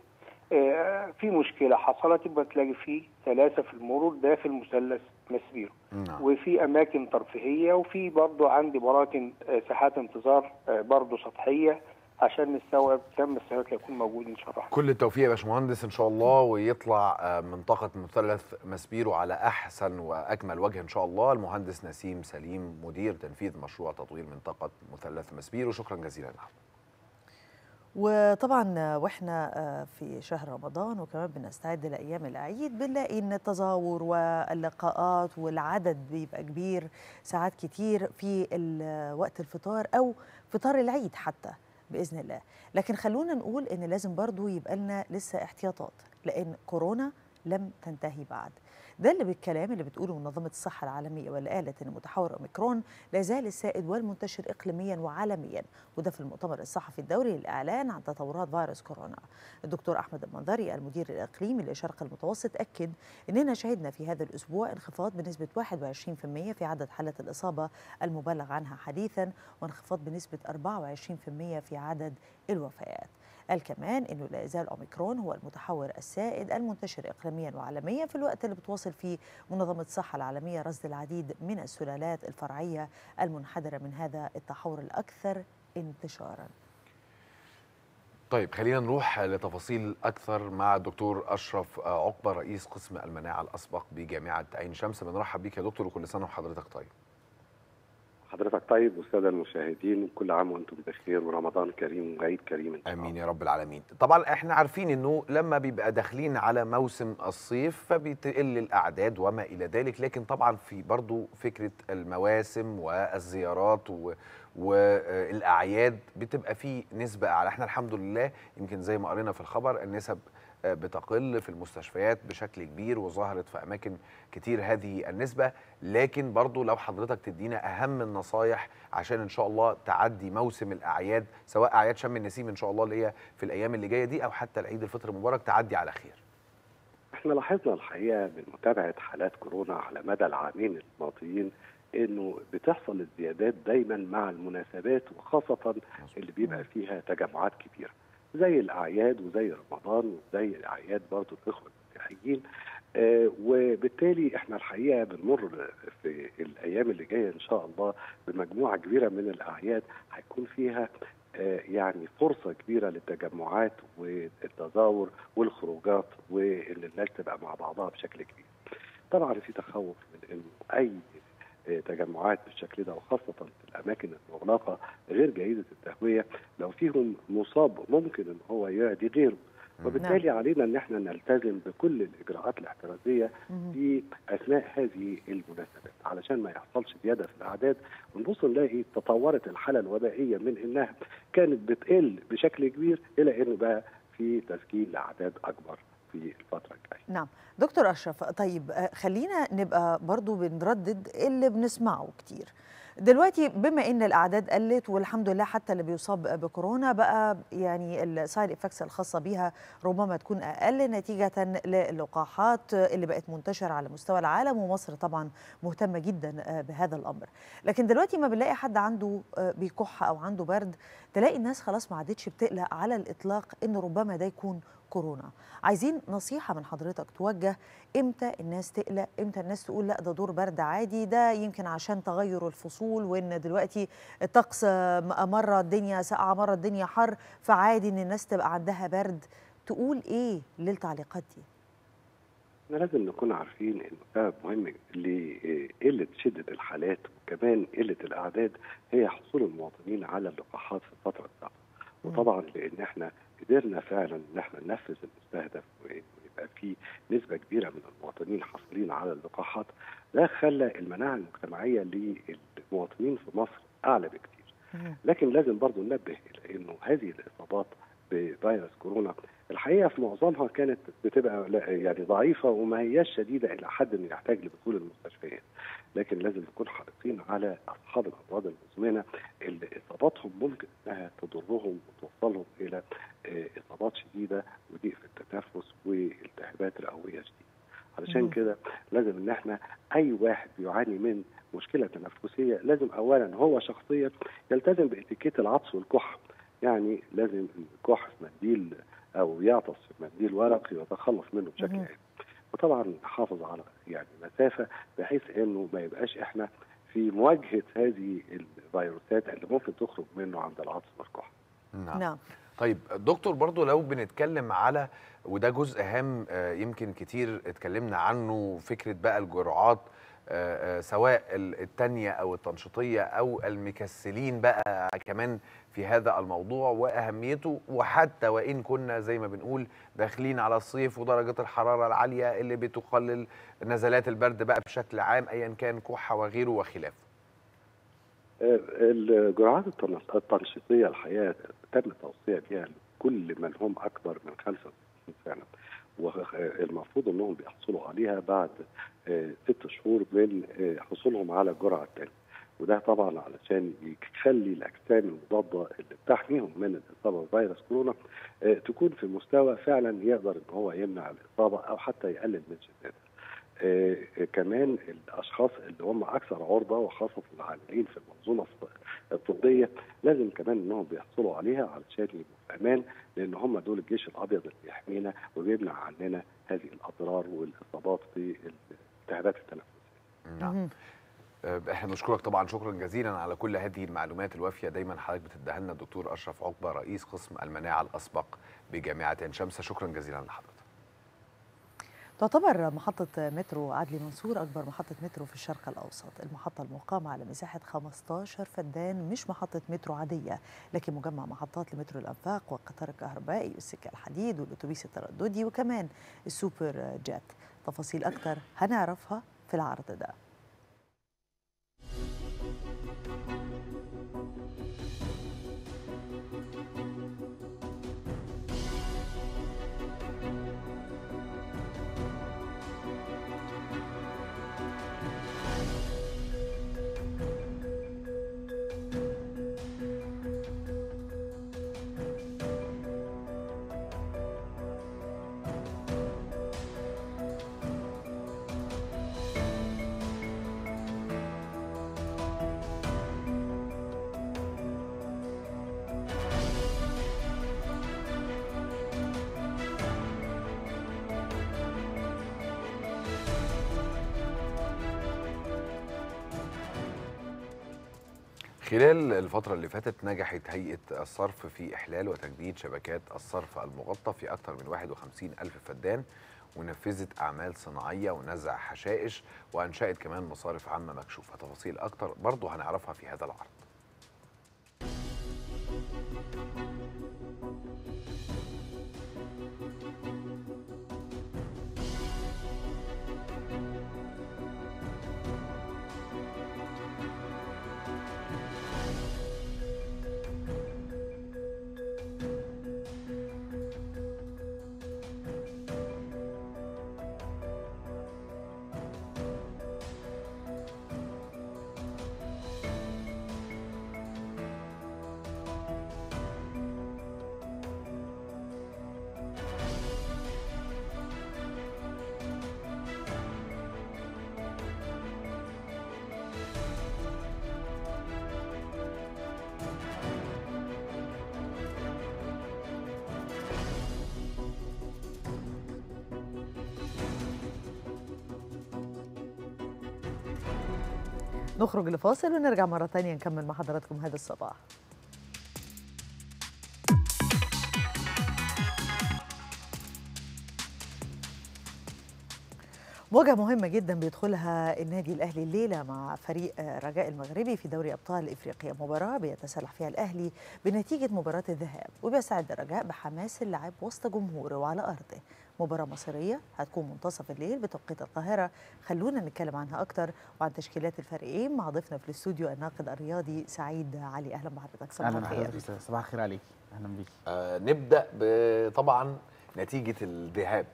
آه، في مشكله حصلت يبقى تلاقي في سلاسه في المرور داخل مثلث ماسبيرو. وفي اماكن ترفيهيه وفي برضه عندي براكن آه، ساحات انتظار آه، برضه سطحيه عشان نستوعب كم السيارات اللي هيكون موجود ان شاء الله. كل التوفيق يا باشمهندس ان شاء الله ويطلع آه، منطقه مثلث ماسبيرو على احسن واكمل وجه ان شاء الله المهندس نسيم سليم مدير تنفيذ مشروع تطوير منطقه مثلث ماسبيرو شكرا جزيلا لكم وطبعا واحنا آه، في شهر رمضان وكمان بنستعد لايام العيد بنلاقي ان التزاور واللقاءات والعدد بيبقى كبير ساعات كتير في ال- وقت الفطار او فطار العيد حتى باذن الله لكن خلونا نقول ان لازم برضو يبقى لنا لسه احتياطات لان كورونا لم تنتهي بعد ده اللي بالكلام اللي بتقوله منظمة الصحة العالمية واللي قالت إن متحور أوميكرون لا زال السائد والمنتشر إقليميا وعالميا وده في المؤتمر الصحفي الدوري للإعلان عن تطورات فيروس كورونا الدكتور أحمد المنظري المدير الإقليمي للشرق المتوسط أكد إننا شهدنا في هذا الأسبوع انخفاض بنسبة 21% في عدد حالات الإصابة المبلغ عنها حديثا وانخفاض بنسبة 24% في عدد الوفيات قال كمان انه لا يزال اوميكرون هو المتحور السائد المنتشر اقليميا وعالميا في الوقت اللي بتواصل فيه منظمه الصحه العالميه رصد العديد من السلالات الفرعيه المنحدره من هذا التحور الاكثر انتشارا. طيب خلينا نروح لتفاصيل اكثر مع الدكتور اشرف آه، عقبه رئيس قسم المناعه الاسبق بجامعه عين شمس بنرحب بيك يا دكتور وكل سنه وحضرتك طيب حضرتك طيب والساده المشاهدين كل عام وانتم بخير ورمضان كريم وعيد كريم ان شاء امين يا رب العالمين طبعا احنا عارفين انه لما بيبقى داخلين على موسم الصيف فبتقل الاعداد وما الى ذلك لكن طبعا في برضو فكره المواسم والزيارات و والاعياد بتبقى في نسبه اعلى احنا الحمد لله يمكن زي ما قرينا في الخبر النسب آه، بتقل في المستشفيات بشكل كبير وظهرت في اماكن كتير هذه النسبه لكن برضو لو حضرتك تدينا اهم النصايح عشان ان شاء الله تعدي موسم الاعياد سواء اعياد شم النسيم ان شاء الله اللي هي في الايام اللي جايه دي او حتى العيد الفطر المبارك تعدي على خير احنا لاحظنا الحقيقه من متابعه حالات كورونا على مدى العامين الماضيين انه بتحصل الزيادات دايما مع المناسبات وخاصه اللي بيبقى فيها تجمعات كبيره زي الاعياد وزي رمضان وزي اعياد برضه الاخوه المسيحيين آه وبالتالي احنا الحقيقه بنمر في الايام اللي جايه ان شاء الله بمجموعه كبيره من الاعياد هيكون فيها آه يعني فرصه كبيره للتجمعات والتزاور والخروجات وان الناس تبقى مع بعضها بشكل كبير. طبعا في تخوف من انه اي آه، تجمعات بالشكل ده وخاصه في الاماكن المغلقه غير جيده التهويه لو فيهم مصاب ممكن ان هو يعدي غيره وبالتالي علينا ان احنا نلتزم بكل الاجراءات الاحترازيه في اثناء هذه المناسبات علشان ما يحصلش زياده في الاعداد ونبص نلاقي تطورت الحاله الوبائيه من انها كانت بتقل بشكل كبير الى انه بقى في تسجيل لاعداد اكبر في الفتره الجايه. نعم دكتور أشرف طيب آه، خلينا نبقى برضو بنردد اللي بنسمعه كتير دلوقتي بما ان الاعداد قلت والحمد لله حتى اللي بيصاب بكورونا بقى يعني السايد افكتس الخاصه بيها ربما تكون اقل نتيجه للقاحات اللي بقت منتشره على مستوى العالم ومصر طبعا مهتمه جدا آه، بهذا الامر لكن دلوقتي ما بنلاقي حد عنده آه، بيكح او عنده برد تلاقي الناس خلاص ما عادتش بتقلق على الاطلاق ان ربما ده يكون كورونا عايزين نصيحه من حضرتك توجه امتى الناس تقلق امتى الناس تقول لا ده دور برد عادي ده يمكن عشان تغير الفصول وان دلوقتي الطقس آه، مره الدنيا ساقعه مره الدنيا حر فعادي ان الناس تبقى عندها برد تقول ايه للتعليقات دي احنا لازم نكون عارفين انه سبب مهم لقله شده الحالات وكمان قله الاعداد هي حصول المواطنين على اللقاحات في الفتره السابقه وطبعا لان احنا قدرنا فعلا ان احنا ننفذ المستهدف ويبقى في نسبه كبيره من المواطنين حاصلين على اللقاحات ده خلى المناعه المجتمعيه للمواطنين في مصر اعلى بكتير لكن لازم برضو ننبه الى انه هذه الاصابات بفيروس كورونا الحقيقه في معظمها كانت بتبقى لا- يعني ضعيفه وما هياش شديده الى حد انه يحتاج لدخول المستشفيات لكن لازم نكون حريصين على اصحاب الامراض المزمنه اللي اصاباتهم ممكن انها تضرهم وتوصلهم الى آه، اصابات شديده وضيق في التنفس والتهابات رئويه شديده علشان مم. كده لازم ان احنا اي واحد بيعاني من مشكله تنفسيه لازم اولا هو شخصيا يلتزم باتيكيت العطس والكح يعني لازم الكح في منديل او يعطس في منديل ورقي ويتخلص منه بشكل عام وطبعا نحافظ على يعني مسافه بحيث انه ما يبقاش احنا في مواجهه هذه الفيروسات اللي ممكن تخرج منه عند العطس والكح نعم. نعم طيب دكتور برضو لو بنتكلم على وده جزء هام آه، يمكن كتير اتكلمنا عنه فكرة بقى الجرعات آه، آه، سواء ال- التانية أو التنشيطية أو المكسلين بقى كمان في هذا الموضوع وأهميته وحتى وإن كنا زي ما بنقول داخلين على الصيف ودرجة الحرارة العالية اللي بتقلل نزلات البرد بقى بشكل عام أيا كان كحة وغيره وخلافه آه، الجرعات التنش- التنشيطيه الحقيقه تم التوصيه بها لكل من هم اكبر من 65 سنه والمفروض انهم بيحصلوا عليها بعد آه، ست شهور من آه، حصولهم على الجرعه الثانيه وده طبعا علشان يخلي الاجسام المضاده اللي بتحميهم من الاصابه بفيروس كورونا آه، تكون في مستوى فعلا يقدر ان هو يمنع الاصابه او حتى يقلل من شدتها. آه، آه، كمان الاشخاص اللي هم اكثر عرضه وخاصه العاملين في المنظومه الطبيه لازم كمان انهم بيحصلوا عليها علشان يبقوا في امان لان هم دول الجيش الابيض اللي بيحمينا وبيمنع عننا هذه الاضرار والاصابات في الالتهابات التنفسيه. نعم آه، احنا بنشكرك طبعا شكرا جزيلا على كل هذه المعلومات الوافيه دايما حضرتك بتديها لنا الدكتور اشرف عقبه رئيس قسم المناعه الاسبق بجامعه عين شمس شكرا جزيلا لحضرتك تعتبر محطة مترو عدلي منصور أكبر محطة مترو في الشرق الأوسط المحطة المقامة على مساحة 15 فدان مش محطة مترو عادية لكن مجمع محطات لمترو الأنفاق والقطار الكهربائي والسكة الحديد والأتوبيس الترددي وكمان السوبر جيت تفاصيل أكتر هنعرفها في العرض ده خلال الفترة اللي فاتت نجحت هيئة الصرف في إحلال وتجديد شبكات الصرف المغطى في أكثر من 51 ألف فدان ونفذت أعمال صناعية ونزع حشائش وأنشأت كمان مصارف عامة مكشوفة تفاصيل أكتر برضو هنعرفها في هذا العرض نخرج لفاصل ونرجع مرة تانية نكمل مع حضراتكم هذا الصباح مواجهة مهمة جدا بيدخلها النادي الأهلي الليلة مع فريق آه، رجاء المغربي في دوري أبطال إفريقيا مباراة بيتسلح فيها الأهلي بنتيجة مباراة الذهاب وبيسعد الرجاء بحماس اللعب وسط جمهوره وعلى أرضه مباراة مصيرية هتكون منتصف الليل بتوقيت القاهرة خلونا نتكلم عنها أكتر وعن تشكيلات الفريقين مع ضيفنا في الاستوديو الناقد الرياضي سعيد علي أهلا بحضرتك صباح اهلا الخير بحضرتك أستاذ. صباح الخير عليك اهلا بيك آه نبدا ب- طبعا نتيجه الذهاب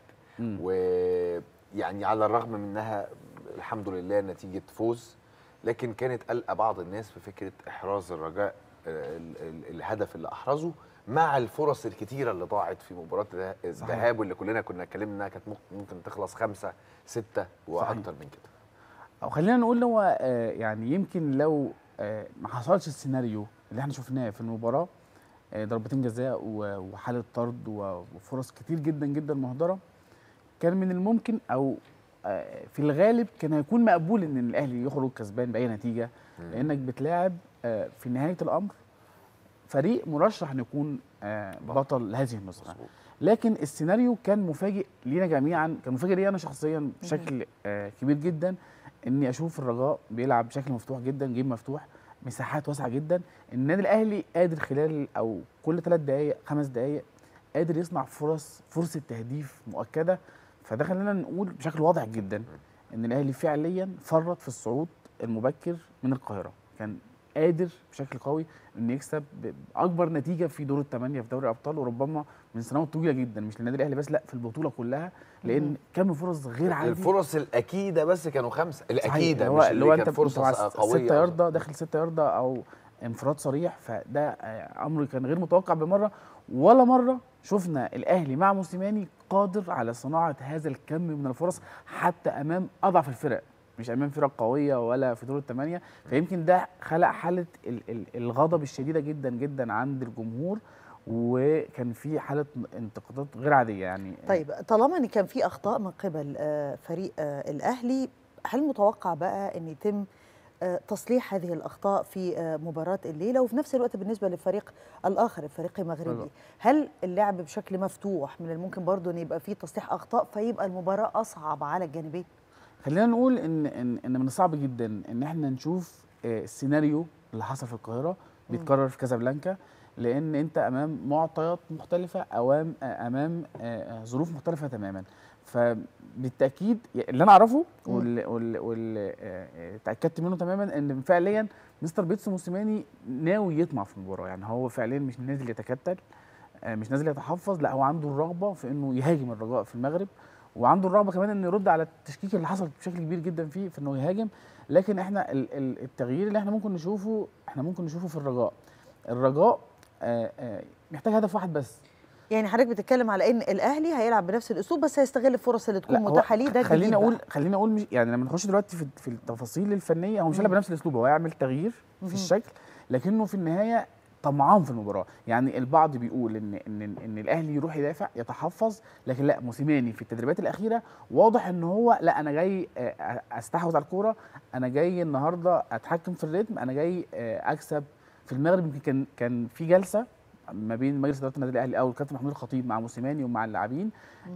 ويعني على الرغم من انها الحمد لله نتيجه فوز لكن كانت قلقه بعض الناس في فكره احراز الرجاء آه، ال- ال- الهدف اللي احرزه مع الفرص الكتيره اللي ضاعت في مباراه الذه- الذهاب واللي كلنا كنا اتكلمنا انها كانت ممكن- ممكن تخلص خمسه سته واكتر من كده او خلينا نقول ان هو آه، يعني يمكن لو آه، ما حصلش السيناريو اللي احنا شفناه في المباراه آه، ضربتين جزاء و- وحاله طرد و- وفرص كتير جدا جدا مهدره كان من الممكن او آه، في الغالب كان هيكون مقبول ان الاهلي يخرج كسبان باي نتيجه لانك بتلاعب آه، في نهايه الامر فريق مرشح ان يكون آه، بطل هذه النسخه لكن السيناريو كان مفاجئ لينا جميعا كان مفاجئ لي انا شخصيا بشكل آه، كبير جدا اني اشوف الرجاء بيلعب بشكل مفتوح جدا جيم مفتوح مساحات واسعه جدا النادي الاهلي قادر خلال او كل ثلاث دقائق خمس دقائق قادر يصنع فرص فرصه تهديف مؤكده فده خلينا نقول بشكل واضح جدا ان الاهلي فعليا فرط في الصعود المبكر من القاهره كان قادر بشكل قوي انه يكسب باكبر نتيجه في دور الثمانيه في دوري الابطال وربما من سنوات طويله جدا مش للنادي الاهلي بس لا في البطوله كلها لان مم. كم فرص غير عادي الفرص الاكيده بس كانوا خمسه صحيح، الاكيده اللي مش هو اللي هو اللي انت كانت فرصه فرصه قويه ستة ياردة داخل ستة ياردة او انفراد صريح فده آه، امر كان غير متوقع بمره ولا مره شفنا الاهلي مع موسيماني قادر على صناعه هذا الكم من الفرص حتى امام اضعف الفرق مش امام فرق قويه ولا في دور الثمانيه فيمكن ده خلق حاله ال- ال- الغضب الشديده جدا جدا عند الجمهور وكان في حاله انتقادات غير عاديه يعني طيب طالما ان كان في اخطاء من قبل آه، فريق آه، الاهلي هل متوقع بقى ان يتم آه، تصليح هذه الاخطاء في آه، مباراه الليله وفي نفس الوقت بالنسبه للفريق الاخر الفريق المغربي الرجاء. هل اللعب بشكل مفتوح من الممكن برضه ان يبقى فيه تصليح اخطاء فيبقى المباراه اصعب على الجانبين خلينا نقول ان ان ان من الصعب جدا ان احنا نشوف آه، السيناريو اللي حصل في القاهره بيتكرر في كازابلانكا لان انت امام معطيات مختلفه اوام آه، امام آه، آه، ظروف مختلفه تماما فبالتاكيد اللي انا اعرفه مم. واللي واللي- واللي آه، آه، اتاكدت منه تماما ان فعليا مستر بيتسو موسيماني ناوي يطمع في المباراه يعني هو فعليا مش نازل يتكتل آه، مش نازل يتحفظ لا هو عنده الرغبه في انه يهاجم الرجاء في المغرب وعنده الرغبه كمان انه يرد على التشكيك اللي حصل بشكل كبير جدا فيه في انه يهاجم لكن احنا ال- ال- التغيير اللي احنا ممكن نشوفه احنا ممكن نشوفه في الرجاء الرجاء آه، آه، محتاج هدف واحد بس يعني حضرتك بتتكلم على ان الاهلي هيلعب بنفس الاسلوب بس هيستغل الفرص اللي تكون لا، هو متاحه ليه ده خليني الجديد اقول بقى. خليني اقول مش يعني لما نخش دلوقتي في في التفاصيل الفنيه هو مش هيلعب مم. بنفس الاسلوب هو هيعمل تغيير مهم. في الشكل لكنه في النهايه طمعان في المباراه يعني البعض بيقول ان ان ان الاهلي يروح يدافع يتحفظ لكن لا موسيماني في التدريبات الاخيره واضح ان هو لا انا جاي آه، استحوذ على الكوره انا جاي النهارده اتحكم في الريتم انا جاي آه، اكسب في المغرب يمكن كان كان في جلسه ما بين مجلس اداره النادي الاهلي او الكابتن محمود الخطيب مع موسيماني ومع اللاعبين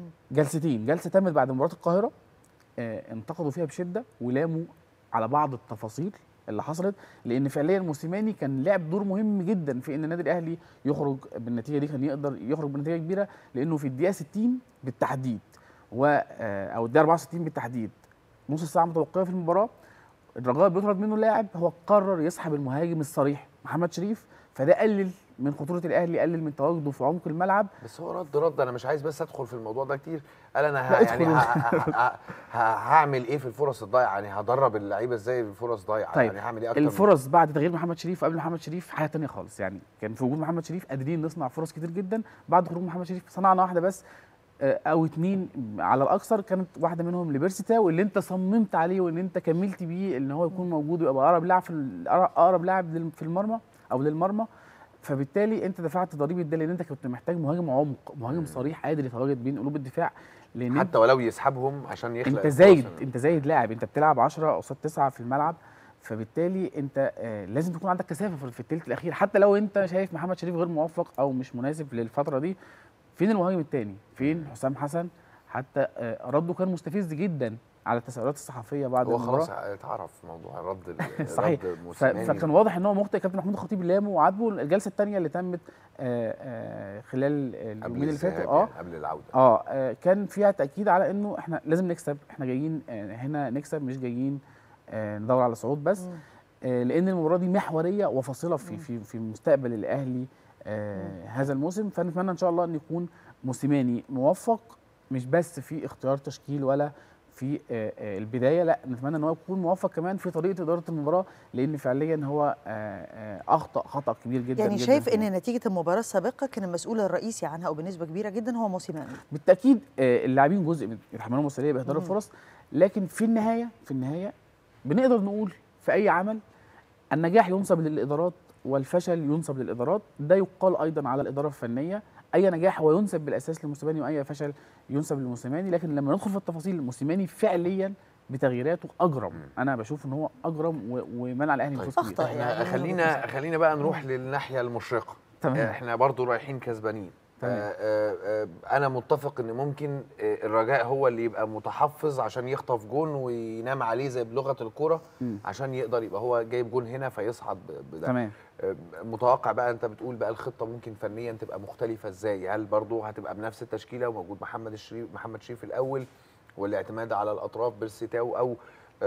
جلستين جلسه تمت بعد مباراه القاهره آه، انتقدوا فيها بشده ولاموا على بعض التفاصيل اللي حصلت لان فعليا موسيماني كان لعب دور مهم جدا في ان النادي الاهلي يخرج بالنتيجه دي كان يقدر يخرج بنتيجه كبيره لانه في الدقيقه 60 بالتحديد و آه، او الدقيقه 64 بالتحديد نص ساعه متبقيه في المباراه الرجاء بيطرد منه لاعب هو قرر يسحب المهاجم الصريح محمد شريف فده قلل من خطوره الاهلي قلل من تواجده في عمق الملعب بس هو رد رد انا مش عايز بس ادخل في الموضوع ده كتير قال انا ه... لا، يعني ادخل. ه... ه... ه... ه... هعمل ايه في الفرص الضايعه يعني هدرب اللعيبه ازاي في الفرص ضايعه طيب يعني هعمل ايه اكتر من- الفرص بعد تغيير محمد شريف وقبل محمد شريف حاجه تانية خالص يعني كان في وجود محمد شريف قادرين نصنع فرص كتير جدا بعد خروج محمد شريف صنعنا واحده بس آه، او اتنين على الاكثر كانت واحده منهم لبيرسي تاو اللي انت صممت عليه وان انت كملت بيه ان هو يكون موجود ويبقى اقرب لاعب في ال- اقرب لاعب لل- في المرمى او للمرمى فبالتالي انت دفعت ضريبه ده لان انت كنت محتاج مهاجم عمق مهاجم صريح قادر يتواجد بين قلوب الدفاع لان حتى ولو يسحبهم عشان يخلق انت الفرص زايد إن- انت زايد لاعب انت بتلعب 10 قصاد 9 في الملعب فبالتالي انت آه لازم تكون عندك كثافه في- في الثلث الاخير حتى لو انت شايف محمد شريف غير موفق او مش مناسب للفتره دي فين المهاجم الثاني فين حسام حسن حتى آه رده كان مستفز جدا على التساؤلات الصحفيه بعد هو المباراه خلاص اتعرف موضوع الرد ال- صحيح رد ف- موسيماني. فكان واضح ان هو مخطئ كابتن محمود الخطيب لامه وعاتبه الجلسه الثانيه اللي تمت آه آه خلال اليومين اللي فاتوا الذهاب اه يعني قبل العوده اه آه، كان فيها تاكيد على انه احنا لازم نكسب احنا جايين آه، هنا نكسب مش جايين آه، ندور على صعود بس آه، لان المباراه دي محوريه وفاصله في في في مستقبل الاهلي آه، هذا الموسم فنتمنى ان شاء الله ان يكون موسيماني موفق مش بس في اختيار تشكيل ولا في آه، آه، البدايه لا نتمنى ان هو يكون موفق كمان في طريقه اداره المباراه لان فعليا هو آه، آه، اخطا خطا كبير جدا يعني جدا شايف في ان نتيجه المباراه السابقه كان المسؤول الرئيسي عنها او بنسبه كبيره جدا هو موسيماني بالتاكيد آه، اللاعبين جزء من يتحملوا المسؤوليه باهدار مم. الفرص لكن في النهايه في النهايه بنقدر نقول في اي عمل النجاح ينسب للادارات والفشل ينسب للادارات ده يقال ايضا على الاداره الفنيه اي نجاح هو ينسب بالاساس لموسيماني واي فشل ينسب لموسيماني لكن لما ندخل في التفاصيل موسيماني فعليا بتغييراته اجرم انا بشوف ان هو اجرم و- ومنع الاهلي من الفوز كتير. احنا خلينا خلينا بقى نروح للناحيه المشرقه تمام. احنا برضو رايحين كسبانين تمام. آه، آه، آه، انا متفق ان ممكن آه، الرجاء هو اللي يبقى متحفظ عشان يخطف جون وينام عليه زي بلغه الكوره مم. عشان يقدر يبقى هو جايب جون هنا فيصعد ب- بده تمام. آه، متوقع بقى انت بتقول بقى الخطه ممكن فنيا تبقى مختلفه ازاي هل برضو هتبقى بنفس التشكيله وموجود محمد الشريف محمد شريف الاول والاعتماد على الاطراف بيرسيتاو او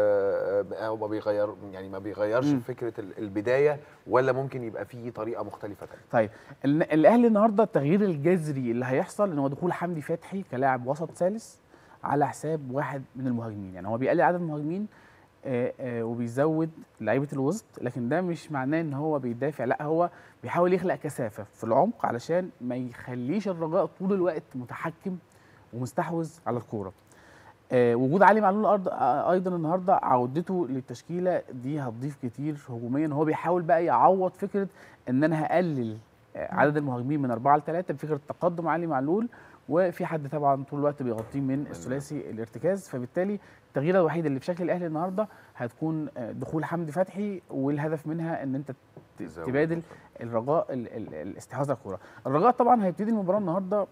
آه، آه، او ما بيغير يعني ما بيغيرش مم. فكره ال- البدايه ولا ممكن يبقى فيه طريقه مختلفه تانية طيب ال- الاهلي النهارده التغيير الجذري اللي هيحصل ان هو دخول حمدي فتحي كلاعب وسط ثالث على حساب واحد من المهاجمين يعني هو بيقلل عدد المهاجمين آه، آه، وبيزود لعيبه الوسط لكن ده مش معناه ان هو بيدافع لا هو بيحاول يخلق كثافه في العمق علشان ما يخليش الرجاء طول الوقت متحكم ومستحوذ على الكوره آه، وجود علي معلول الارض آه، ايضا النهارده عودته للتشكيله دي هتضيف كتير هجوميا هو بيحاول بقى يعوض فكره ان انا هقلل آه، عدد المهاجمين من أربعة لثلاثة بفكره تقدم علي معلول وفي حد طبعا طول الوقت بيغطيه من الثلاثي الارتكاز فبالتالي التغييره الوحيده اللي في شكل الاهلي النهارده هتكون آه، دخول حمدي فتحي والهدف منها ان انت ت- تبادل الرجاء ال- ال- الاستحواذ على الكوره الرجاء طبعا هيبتدي المباراه النهارده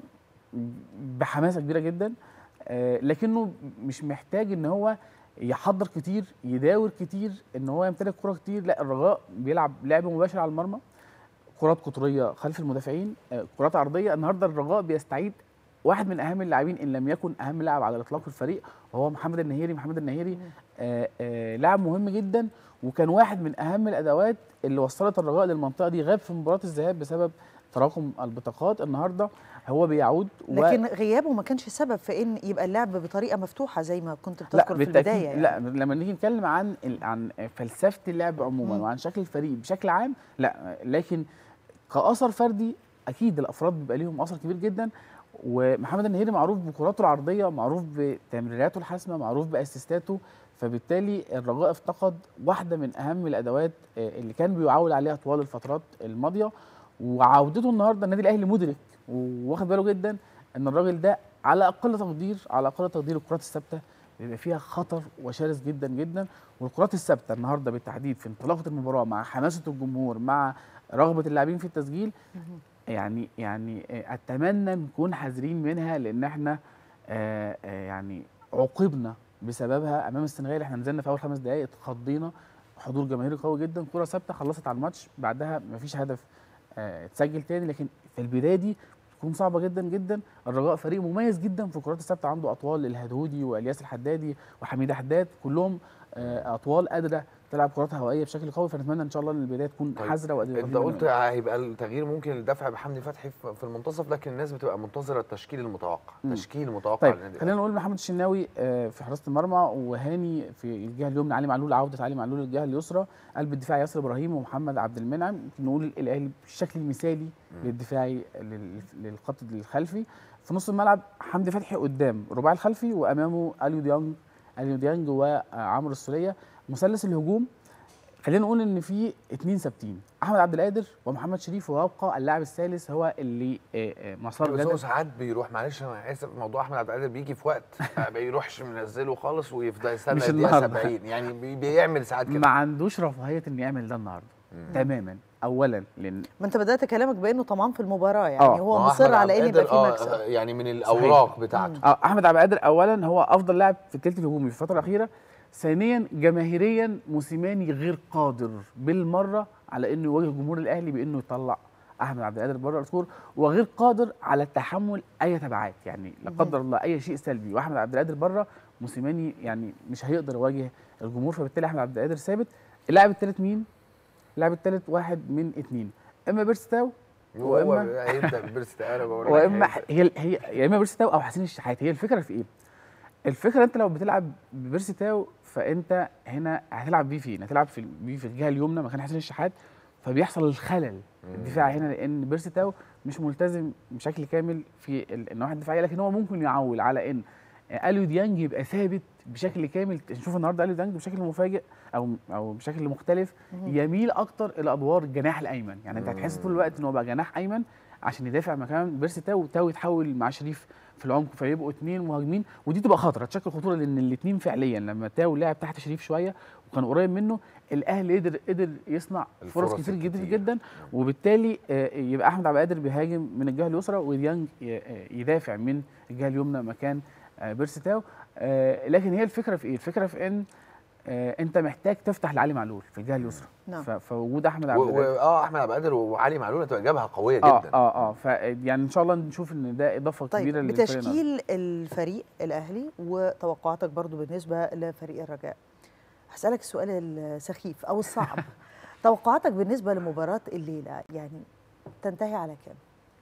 بحماسه كبيره جدا آه، لكنه مش محتاج ان هو يحضر كتير يداور كتير ان هو يمتلك كره كتير لا الرجاء بيلعب لعب مباشر على المرمى كرات قطريه خلف المدافعين آه، كرات عرضيه النهارده الرجاء بيستعيد واحد من اهم اللاعبين ان لم يكن اهم لاعب على الاطلاق في الفريق وهو محمد النهيري محمد النهيري آه آه لاعب مهم جدا وكان واحد من اهم الادوات اللي وصلت الرجاء للمنطقه دي غاب في مباراه الذهاب بسبب تراكم البطاقات النهارده هو بيعود و- لكن غيابه ما كانش سبب في ان يبقى اللعب بطريقه مفتوحه زي ما كنت لا بتذكر في بالتأكيد البدايه يعني. لا لما نيجي نتكلم عن ال- عن فلسفه اللعب عموما مم. وعن شكل الفريق بشكل عام لا لكن كاثر فردي اكيد الافراد بيبقى ليهم اثر كبير جدا ومحمد النهيري معروف بكراته العرضيه معروف بتمريراته الحاسمه معروف باسيستاته فبالتالي الرجاء افتقد واحده من اهم الادوات آه، اللي كان بيعول عليها طوال الفترات الماضيه وعودته النهارده النادي الاهلي مدرك واخد باله جدا ان الراجل ده على اقل تقدير على اقل تقدير الكرات الثابته بيبقى فيها خطر وشرس جدا جدا والكرات الثابته النهارده بالتحديد في انطلاقه المباراه مع حماسه الجمهور مع رغبه اللاعبين في التسجيل يعني يعني آه، اتمنى نكون حذرين منها لان احنا آه، آه، يعني عوقبنا بسببها امام السنغال احنا نزلنا في اول خمس دقائق اتخضينا حضور جماهيري قوي جدا كره ثابته خلصت على الماتش بعدها مفيش هدف آه، اتسجل تاني لكن في البدايه دي تكون صعبه جدا جدا الرجاء فريق مميز جدا في الكرات الثابته عنده اطوال الهدهودي والياس الحدادي وحميد حداد كلهم آه، اطوال قادره تلعب كرات هوائيه بشكل قوي فنتمنى ان شاء الله ان البدايه تكون حذره وقادره انت قلت هيبقى التغيير ممكن الدفع بحمدي فتحي في في المنتصف لكن الناس بتبقى منتظره التشكيل المتوقع مم. تشكيل متوقع طيب للنادي خلينا نقول محمد الشناوي آه، في حراسه المرمى وهاني في الجهه اليمنى علي معلول عوده علي معلول للجهه اليسرى قلب الدفاع ياسر ابراهيم ومحمد عبد المنعم يمكن نقول الاهلي بالشكل المثالي للدفاعي لل- للخط الخلفي في نص الملعب حمدي فتحي قدام الرباعي الخلفي وامامه اليو ديانج اليو ديانج وعمرو السوليه مثلث الهجوم خلينا نقول ان في اتنين ثابتين احمد عبد القادر ومحمد شريف ويبقى اللاعب الثالث هو اللي آه، آه، مسار بس هو جدل ساعات بيروح معلش انا اسف موضوع احمد عبد القادر بيجي في وقت ما بيروحش منزله خالص ويفضل يستنى مش الدقيقه النهاردة. 70 يعني بي- بيعمل ساعات كده ما عندوش رفاهيه انه يعمل ده النهارده تماما اولا لان ما انت بدات كلامك بانه طمعان في المباراه يعني آه. هو ما هو مصر أحمد على عبد ان يبقى القادر، في آه، مكسب يعني من الاوراق بتاعته اه احمد عبد القادر اولا هو افضل لاعب في الثلث الهجومي في الفتره الاخيره ثانيا جماهيريا موسيماني غير قادر بالمره على انه يواجه جمهور الاهلي بانه يطلع احمد عبد القادر بره الكور وغير قادر على تحمل اي تبعات يعني لا قدر الله اي شيء سلبي واحمد عبد القادر بره موسيماني يعني مش هيقدر يواجه الجمهور فبالتالي احمد عبد القادر ثابت اللاعب الثالث مين؟ اللاعب الثالث واحد من اثنين اما بيرستاو هو واما هيبدا ببيرست انا بقول لك واما هيبدأ. هي هي يا اما بيرسي تاو او حسين الشحات هي الفكره في ايه؟ الفكره انت لو بتلعب ببيرسي تاو فانت هنا هتلعب بيه فين؟ هتلعب في بيه في الجهه اليمنى مكان حسين الشحات فبيحصل الخلل الدفاعي هنا لان بيرسي تاو مش ملتزم بشكل كامل في ال- النواحي الدفاعيه لكن هو ممكن يعول على ان اليو ديانج يبقى ثابت بشكل كامل نشوف النهارده اليو ديانج بشكل مفاجئ او او بشكل مختلف مم. يميل اكتر الى ادوار الجناح الايمن يعني انت هتحس طول الوقت ان هو بقى جناح ايمن عشان يدافع مكان بيرسي تاو تاو يتحول مع شريف في العمق فيبقوا اثنين مهاجمين ودي تبقى خطره تشكل خطوره لان الاثنين فعليا لما تاو لعب تحت شريف شويه وكان قريب منه الاهلي قدر قدر يصنع فرص الفرص كتير جدا الكتير. جدا وبالتالي آه، يبقى احمد عبد القادر بيهاجم من الجهه اليسرى وديانج ي- آه، يدافع من الجهه اليمنى مكان آه، بيرسي تاو آه، لكن هي الفكره في ايه؟ الفكره في ان آه، انت محتاج تفتح لعلي معلول في الجهه اليسرى نعم. ف- فوجود احمد عبد و- و- القادر اه احمد عبد القادر وعلي معلول هتبقى جبهه قويه اه جدا اه اه ف يعني ان شاء الله نشوف ان ده اضافه طيب كبيره للفريق النهاردة. بتشكيل الفريق الاهلي وتوقعاتك برضو بالنسبه لفريق الرجاء هسالك السؤال السخيف او الصعب توقعاتك بالنسبه لمباراه الليله يعني تنتهي على كام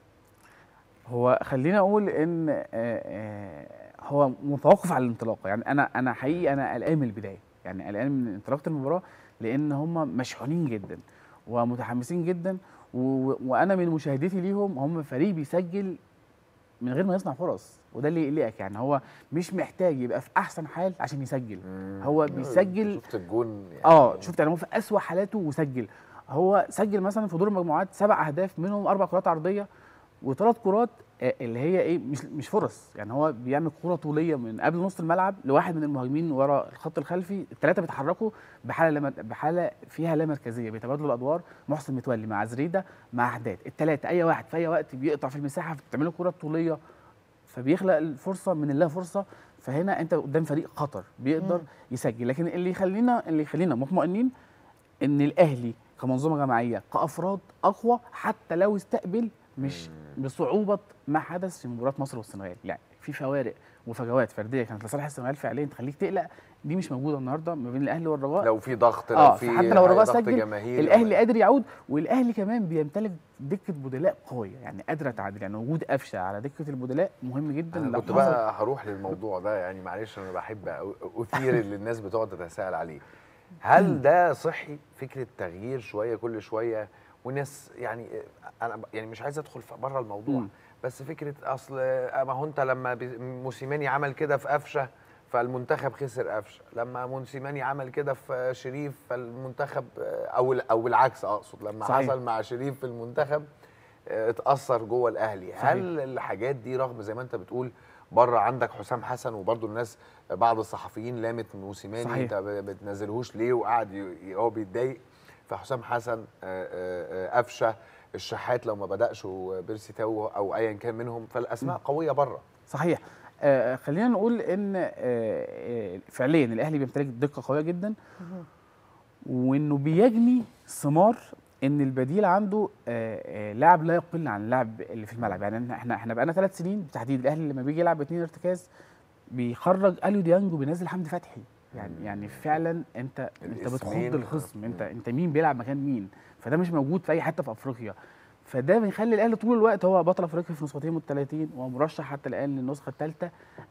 هو خلينا اقول ان آه، آه، هو متوقف على الانطلاقه يعني انا انا حقيقي انا قلقان من البدايه يعني قلقان من انطلاقه المباراه لان هم مشحونين جدا ومتحمسين جدا و- وانا من مشاهدتي ليهم هم فريق بيسجل من غير ما يصنع فرص وده اللي يقلقك يعني هو مش محتاج يبقى في احسن حال عشان يسجل هو بيسجل شفت الجون يعني اه شفت يعني هو في اسوأ حالاته وسجل هو سجل مثلا في دور المجموعات سبع اهداف منهم اربع كرات عرضيه وثلاث كرات آه، اللي هي ايه مش مش فرص يعني هو بيعمل كره طوليه من قبل نص الملعب لواحد من المهاجمين ورا الخط الخلفي الثلاثه بيتحركوا بحاله لما بحاله فيها لا مركزيه بيتبادلوا الادوار محسن متولي مع زريده مع حداد الثلاثه اي واحد في اي وقت بيقطع في المساحه بتعمل له كره طوليه فبيخلق الفرصه من اللا فرصه فهنا انت قدام فريق خطر بيقدر مم. يسجل لكن اللي يخلينا اللي يخلينا مطمئنين ان الاهلي كمنظومه جماعيه كافراد اقوى حتى لو استقبل مش بصعوبه ما حدث في مباراه مصر والسنغال يعني في فوارق وفجوات فرديه كانت لصالح السنغال فعليا تخليك تقلق دي مش موجوده النهارده ما بين الاهلي والرجاء لو في ضغط لو اه في فحتى لو الرجاء ضغط سجل جماهيري الاهلي قادر يعود والاهلي كمان بيمتلك دكه بدلاء قويه يعني قادره تعادل يعني وجود قفشه على دكه البدلاء مهم جدا انا لو كنت حصل- بقى هروح للموضوع ده يعني معلش انا بحب أ- اثير اللي الناس بتقعد تتساءل عليه هل ده صحي فكره تغيير شويه كل شويه والناس يعني انا ب- يعني مش عايز ادخل في بره الموضوع مم. بس فكره اصل ما هو انت لما بي- موسيماني عمل كده في قفشه فالمنتخب خسر قفشه لما موسيماني عمل كده في شريف فالمنتخب او او العكس اقصد لما صحيح. حصل مع شريف في المنتخب آه، اتاثر جوه الاهلي صحيح. هل الحاجات دي رغم زي ما انت بتقول بره عندك حسام حسن وبرضه الناس بعض الصحفيين لامت موسيماني صحيح. انت ب- بتنزلهوش ليه وقعد ي- هو بيتضايق فحسام حسن آه، آه، آه، قفشه الشحات لو ما بداش وبيرسي تاو او ايا كان منهم فالاسماء قويه بره صحيح آه خلينا نقول ان آه آه فعليا الاهلي بيمتلك دقه قويه جدا وانه بيجني ثمار ان البديل عنده آه آه لاعب لا يقل عن اللاعب اللي في الملعب يعني احنا احنا بقالنا ثلاث سنين بالتحديد الاهلي لما بيجي يلعب اتنين ارتكاز بيخرج اليو ديانج وبينزل حمدي فتحي يعني يعني فعلا انت انت بتخض الاسمين. الخصم انت انت مين بيلعب مكان مين فده مش موجود في اي حته في افريقيا فده بيخلي الاهلي طول الوقت هو بطل افريقيا في نسختين متتاليتين ومرشح حتى الان للنسخه الثالثه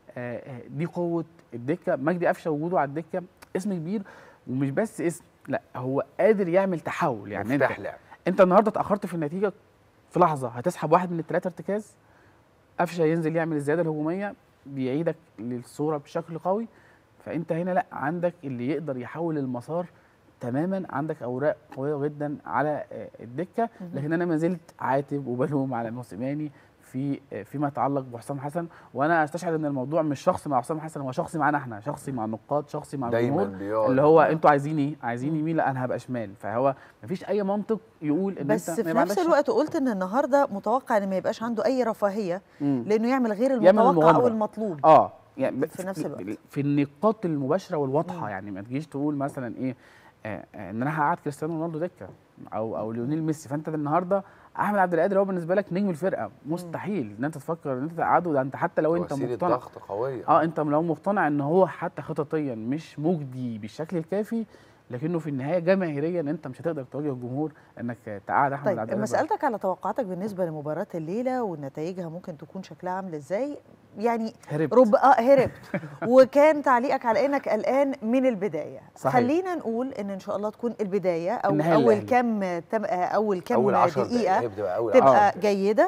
دي قوه الدكه مجدي قفشه وجوده على الدكه اسم كبير ومش بس اسم لا هو قادر يعمل تحول يعني مفتاح انت لعب. انت النهارده اتاخرت في النتيجه في لحظه هتسحب واحد من الثلاثه ارتكاز قفشه ينزل يعمل الزياده الهجوميه بيعيدك للصوره بشكل قوي فانت هنا لا عندك اللي يقدر يحول المسار تماما عندك اوراق قويه جدا على آه، الدكه مهم. لكن انا ما زلت عاتب وبلوم على موسيماني في آه، فيما يتعلق بحسام حسن وانا استشعر ان الموضوع مش شخصي مع حسام حسن هو شخصي معانا احنا شخصي مع النقاد شخصي مع دايماً الجمهور بيقعد. اللي هو انتوا عايزين ايه عايزين يمين لا انا هبقى شمال فهو مفيش اي منطق يقول ان بس انت ما في يبقى نفس عندكش- الوقت قلت ان النهارده متوقع ان ما يبقاش عنده اي رفاهيه مم. لانه يعمل غير يعمل المتوقع او المغامرة. المطلوب اه يعني ب- في نفس الوقت. في النقاط المباشره والواضحه يعني ما تجيش تقول مثلا ايه آه آه ان انا هقعد كريستيانو رونالدو دكه او او ليونيل ميسي فانت النهارده احمد عبد القادر هو بالنسبه لك نجم الفرقه مستحيل ان انت تفكر ان انت تقعده ده انت حتى لو انت وسيله مقتنع ضغط قويه اه انت لو مقتنع ان هو حتى خططيا مش مجدي بالشكل الكافي لكنه في النهايه جماهيريا انت مش هتقدر تواجه الجمهور انك تقعد احمد عبد طيب القادر لما سالتك على توقعاتك بالنسبه لمباراه الليله ونتائجها ممكن تكون شكلها عامل ازاي يعني هربت. رب اه هربت وكان تعليقك على انك قلقان من البدايه صحيح. خلينا نقول ان ان شاء الله تكون البدايه او النهاية اول الأهلي. كام تم آه، اول كام أول عشر دقيقه دقايق، هي بتبقى أول تبقى عشر جيده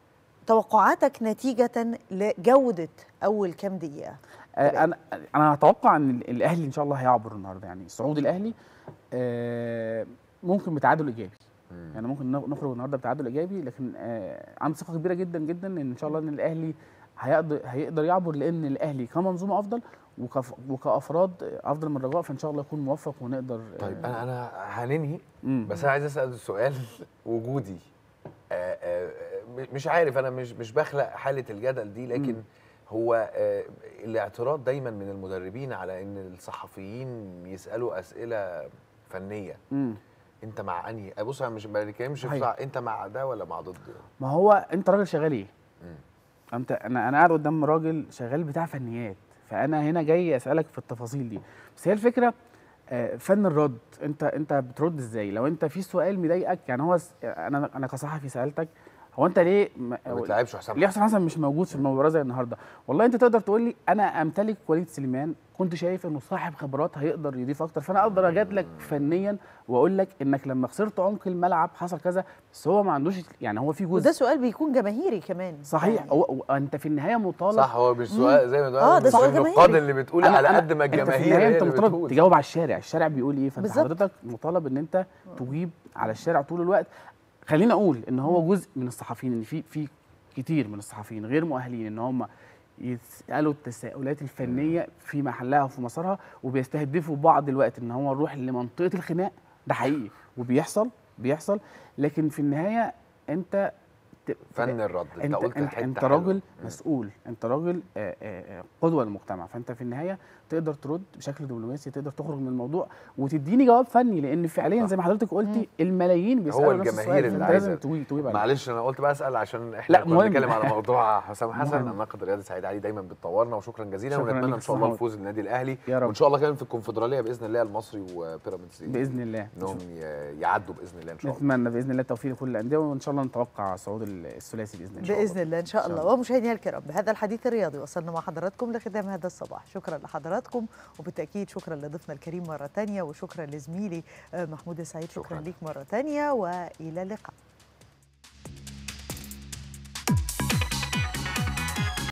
توقعاتك نتيجه لجوده اول كام دقيقه آه، انا انا اتوقع ان ال- الاهلي ان شاء الله هيعبر النهارده يعني صعود الاهلي آه، ممكن بتعادل ايجابي يعني ممكن نخ- نخرج النهارده بتعادل ايجابي لكن آه، عندي ثقه كبيره جدا جدا ان ان شاء الله ان الاهلي هيقدر هيقدر يعبر لان الاهلي كمنظومه افضل وكف وكافراد افضل من الرجاء فان شاء الله يكون موفق ونقدر طيب انا انا هننهي مم. بس انا عايز اسال سؤال وجودي آه، آه، م- مش عارف انا مش مش بخلق حاله الجدل دي لكن مم. هو آه، الاعتراض دايما من المدربين على ان الصحفيين يسالوا اسئله فنيه مم. انت مع انهي بص انا مش ما بنتكلمش في صحيح. صح انت مع ده ولا مع ضد ده ما هو انت راجل شغال ايه؟ انت انا انا قاعد قدام راجل شغال بتاع فنيات فانا هنا جاي اسالك في التفاصيل دي بس هي الفكره آه، فن الرد انت انت بترد ازاي لو انت في سؤال مضايقك يعني هو س- انا انا كصحفي سالتك هو انت ليه ما ما بتلعبش حسام ليه حسام حسن مش موجود في المباراه زي النهارده والله انت تقدر تقول لي انا امتلك وليد سليمان كنت شايف انه صاحب خبرات هيقدر يضيف اكتر فانا اقدر اجادلك فنيا واقول لك انك لما خسرت عمق الملعب حصل كذا بس هو ما عندوش يعني هو في جزء وده سؤال بيكون جماهيري كمان صحيح هو هو انت في النهايه مطالب صح هو مش سؤال زي ما تقول اه ده مش سؤال النقاد جماهيري اللي بتقول أنا- على أنا- قد ما انت في الجماهير النهايه هي انت اللي مطالب بتقول تجاوب على الشارع الشارع بيقول ايه فانت بالظبط. حضرتك مطالب ان انت تجيب على الشارع طول الوقت خلينا اقول ان هو جزء من الصحفيين ان في في كتير من الصحفيين غير مؤهلين ان هم يسالوا التساؤلات الفنيه في محلها وفي مسارها وبيستهدفوا بعض الوقت ان هو نروح لمنطقه الخناق ده حقيقي وبيحصل بيحصل لكن في النهايه انت ت- فن الرد انت انت قلت انت, حته انت حلوة. راجل مسؤول انت راجل آه، آه، آه، قدوه للمجتمع فانت في النهايه تقدر ترد بشكل دبلوماسي تقدر تخرج من الموضوع وتديني جواب فني لان فعليا زي ما حضرتك قلتي الملايين بيسالوا هو نفس الجماهير السؤال اللي فانت لازم عايزه تجيب تجيب عليه. معلش انا قلت بقى اسال عشان احنا لا، كنا مهم. بنتكلم على موضوع حسام حسن مهم. الناقد الرياضي سعيد علي دايما بتطورنا وشكرا جزيلا شكراً ونتمنى ليك ان شاء الله محمود. الفوز للنادي الاهلي يا رب. وان شاء الله كمان في الكونفدراليه باذن الله المصري وبيراميدز باذن الله انهم ي- يعدوا باذن الله ان شاء الله نتمنى باذن الله التوفيق لكل الانديه وان شاء الله نتوقع صعود الثلاثي باذن الله باذن الله ان شاء الله ومشاهدينا الكرام بهذا الحديث الرياضي وصلنا مع حضراتكم لختام هذا الصباح شكرا لحضراتكم وبالتاكيد شكرا لضيفنا الكريم مره ثانيه وشكرا لزميلي آه، محمود السعيد شكرا, شكرا ليك مره ثانيه والى اللقاء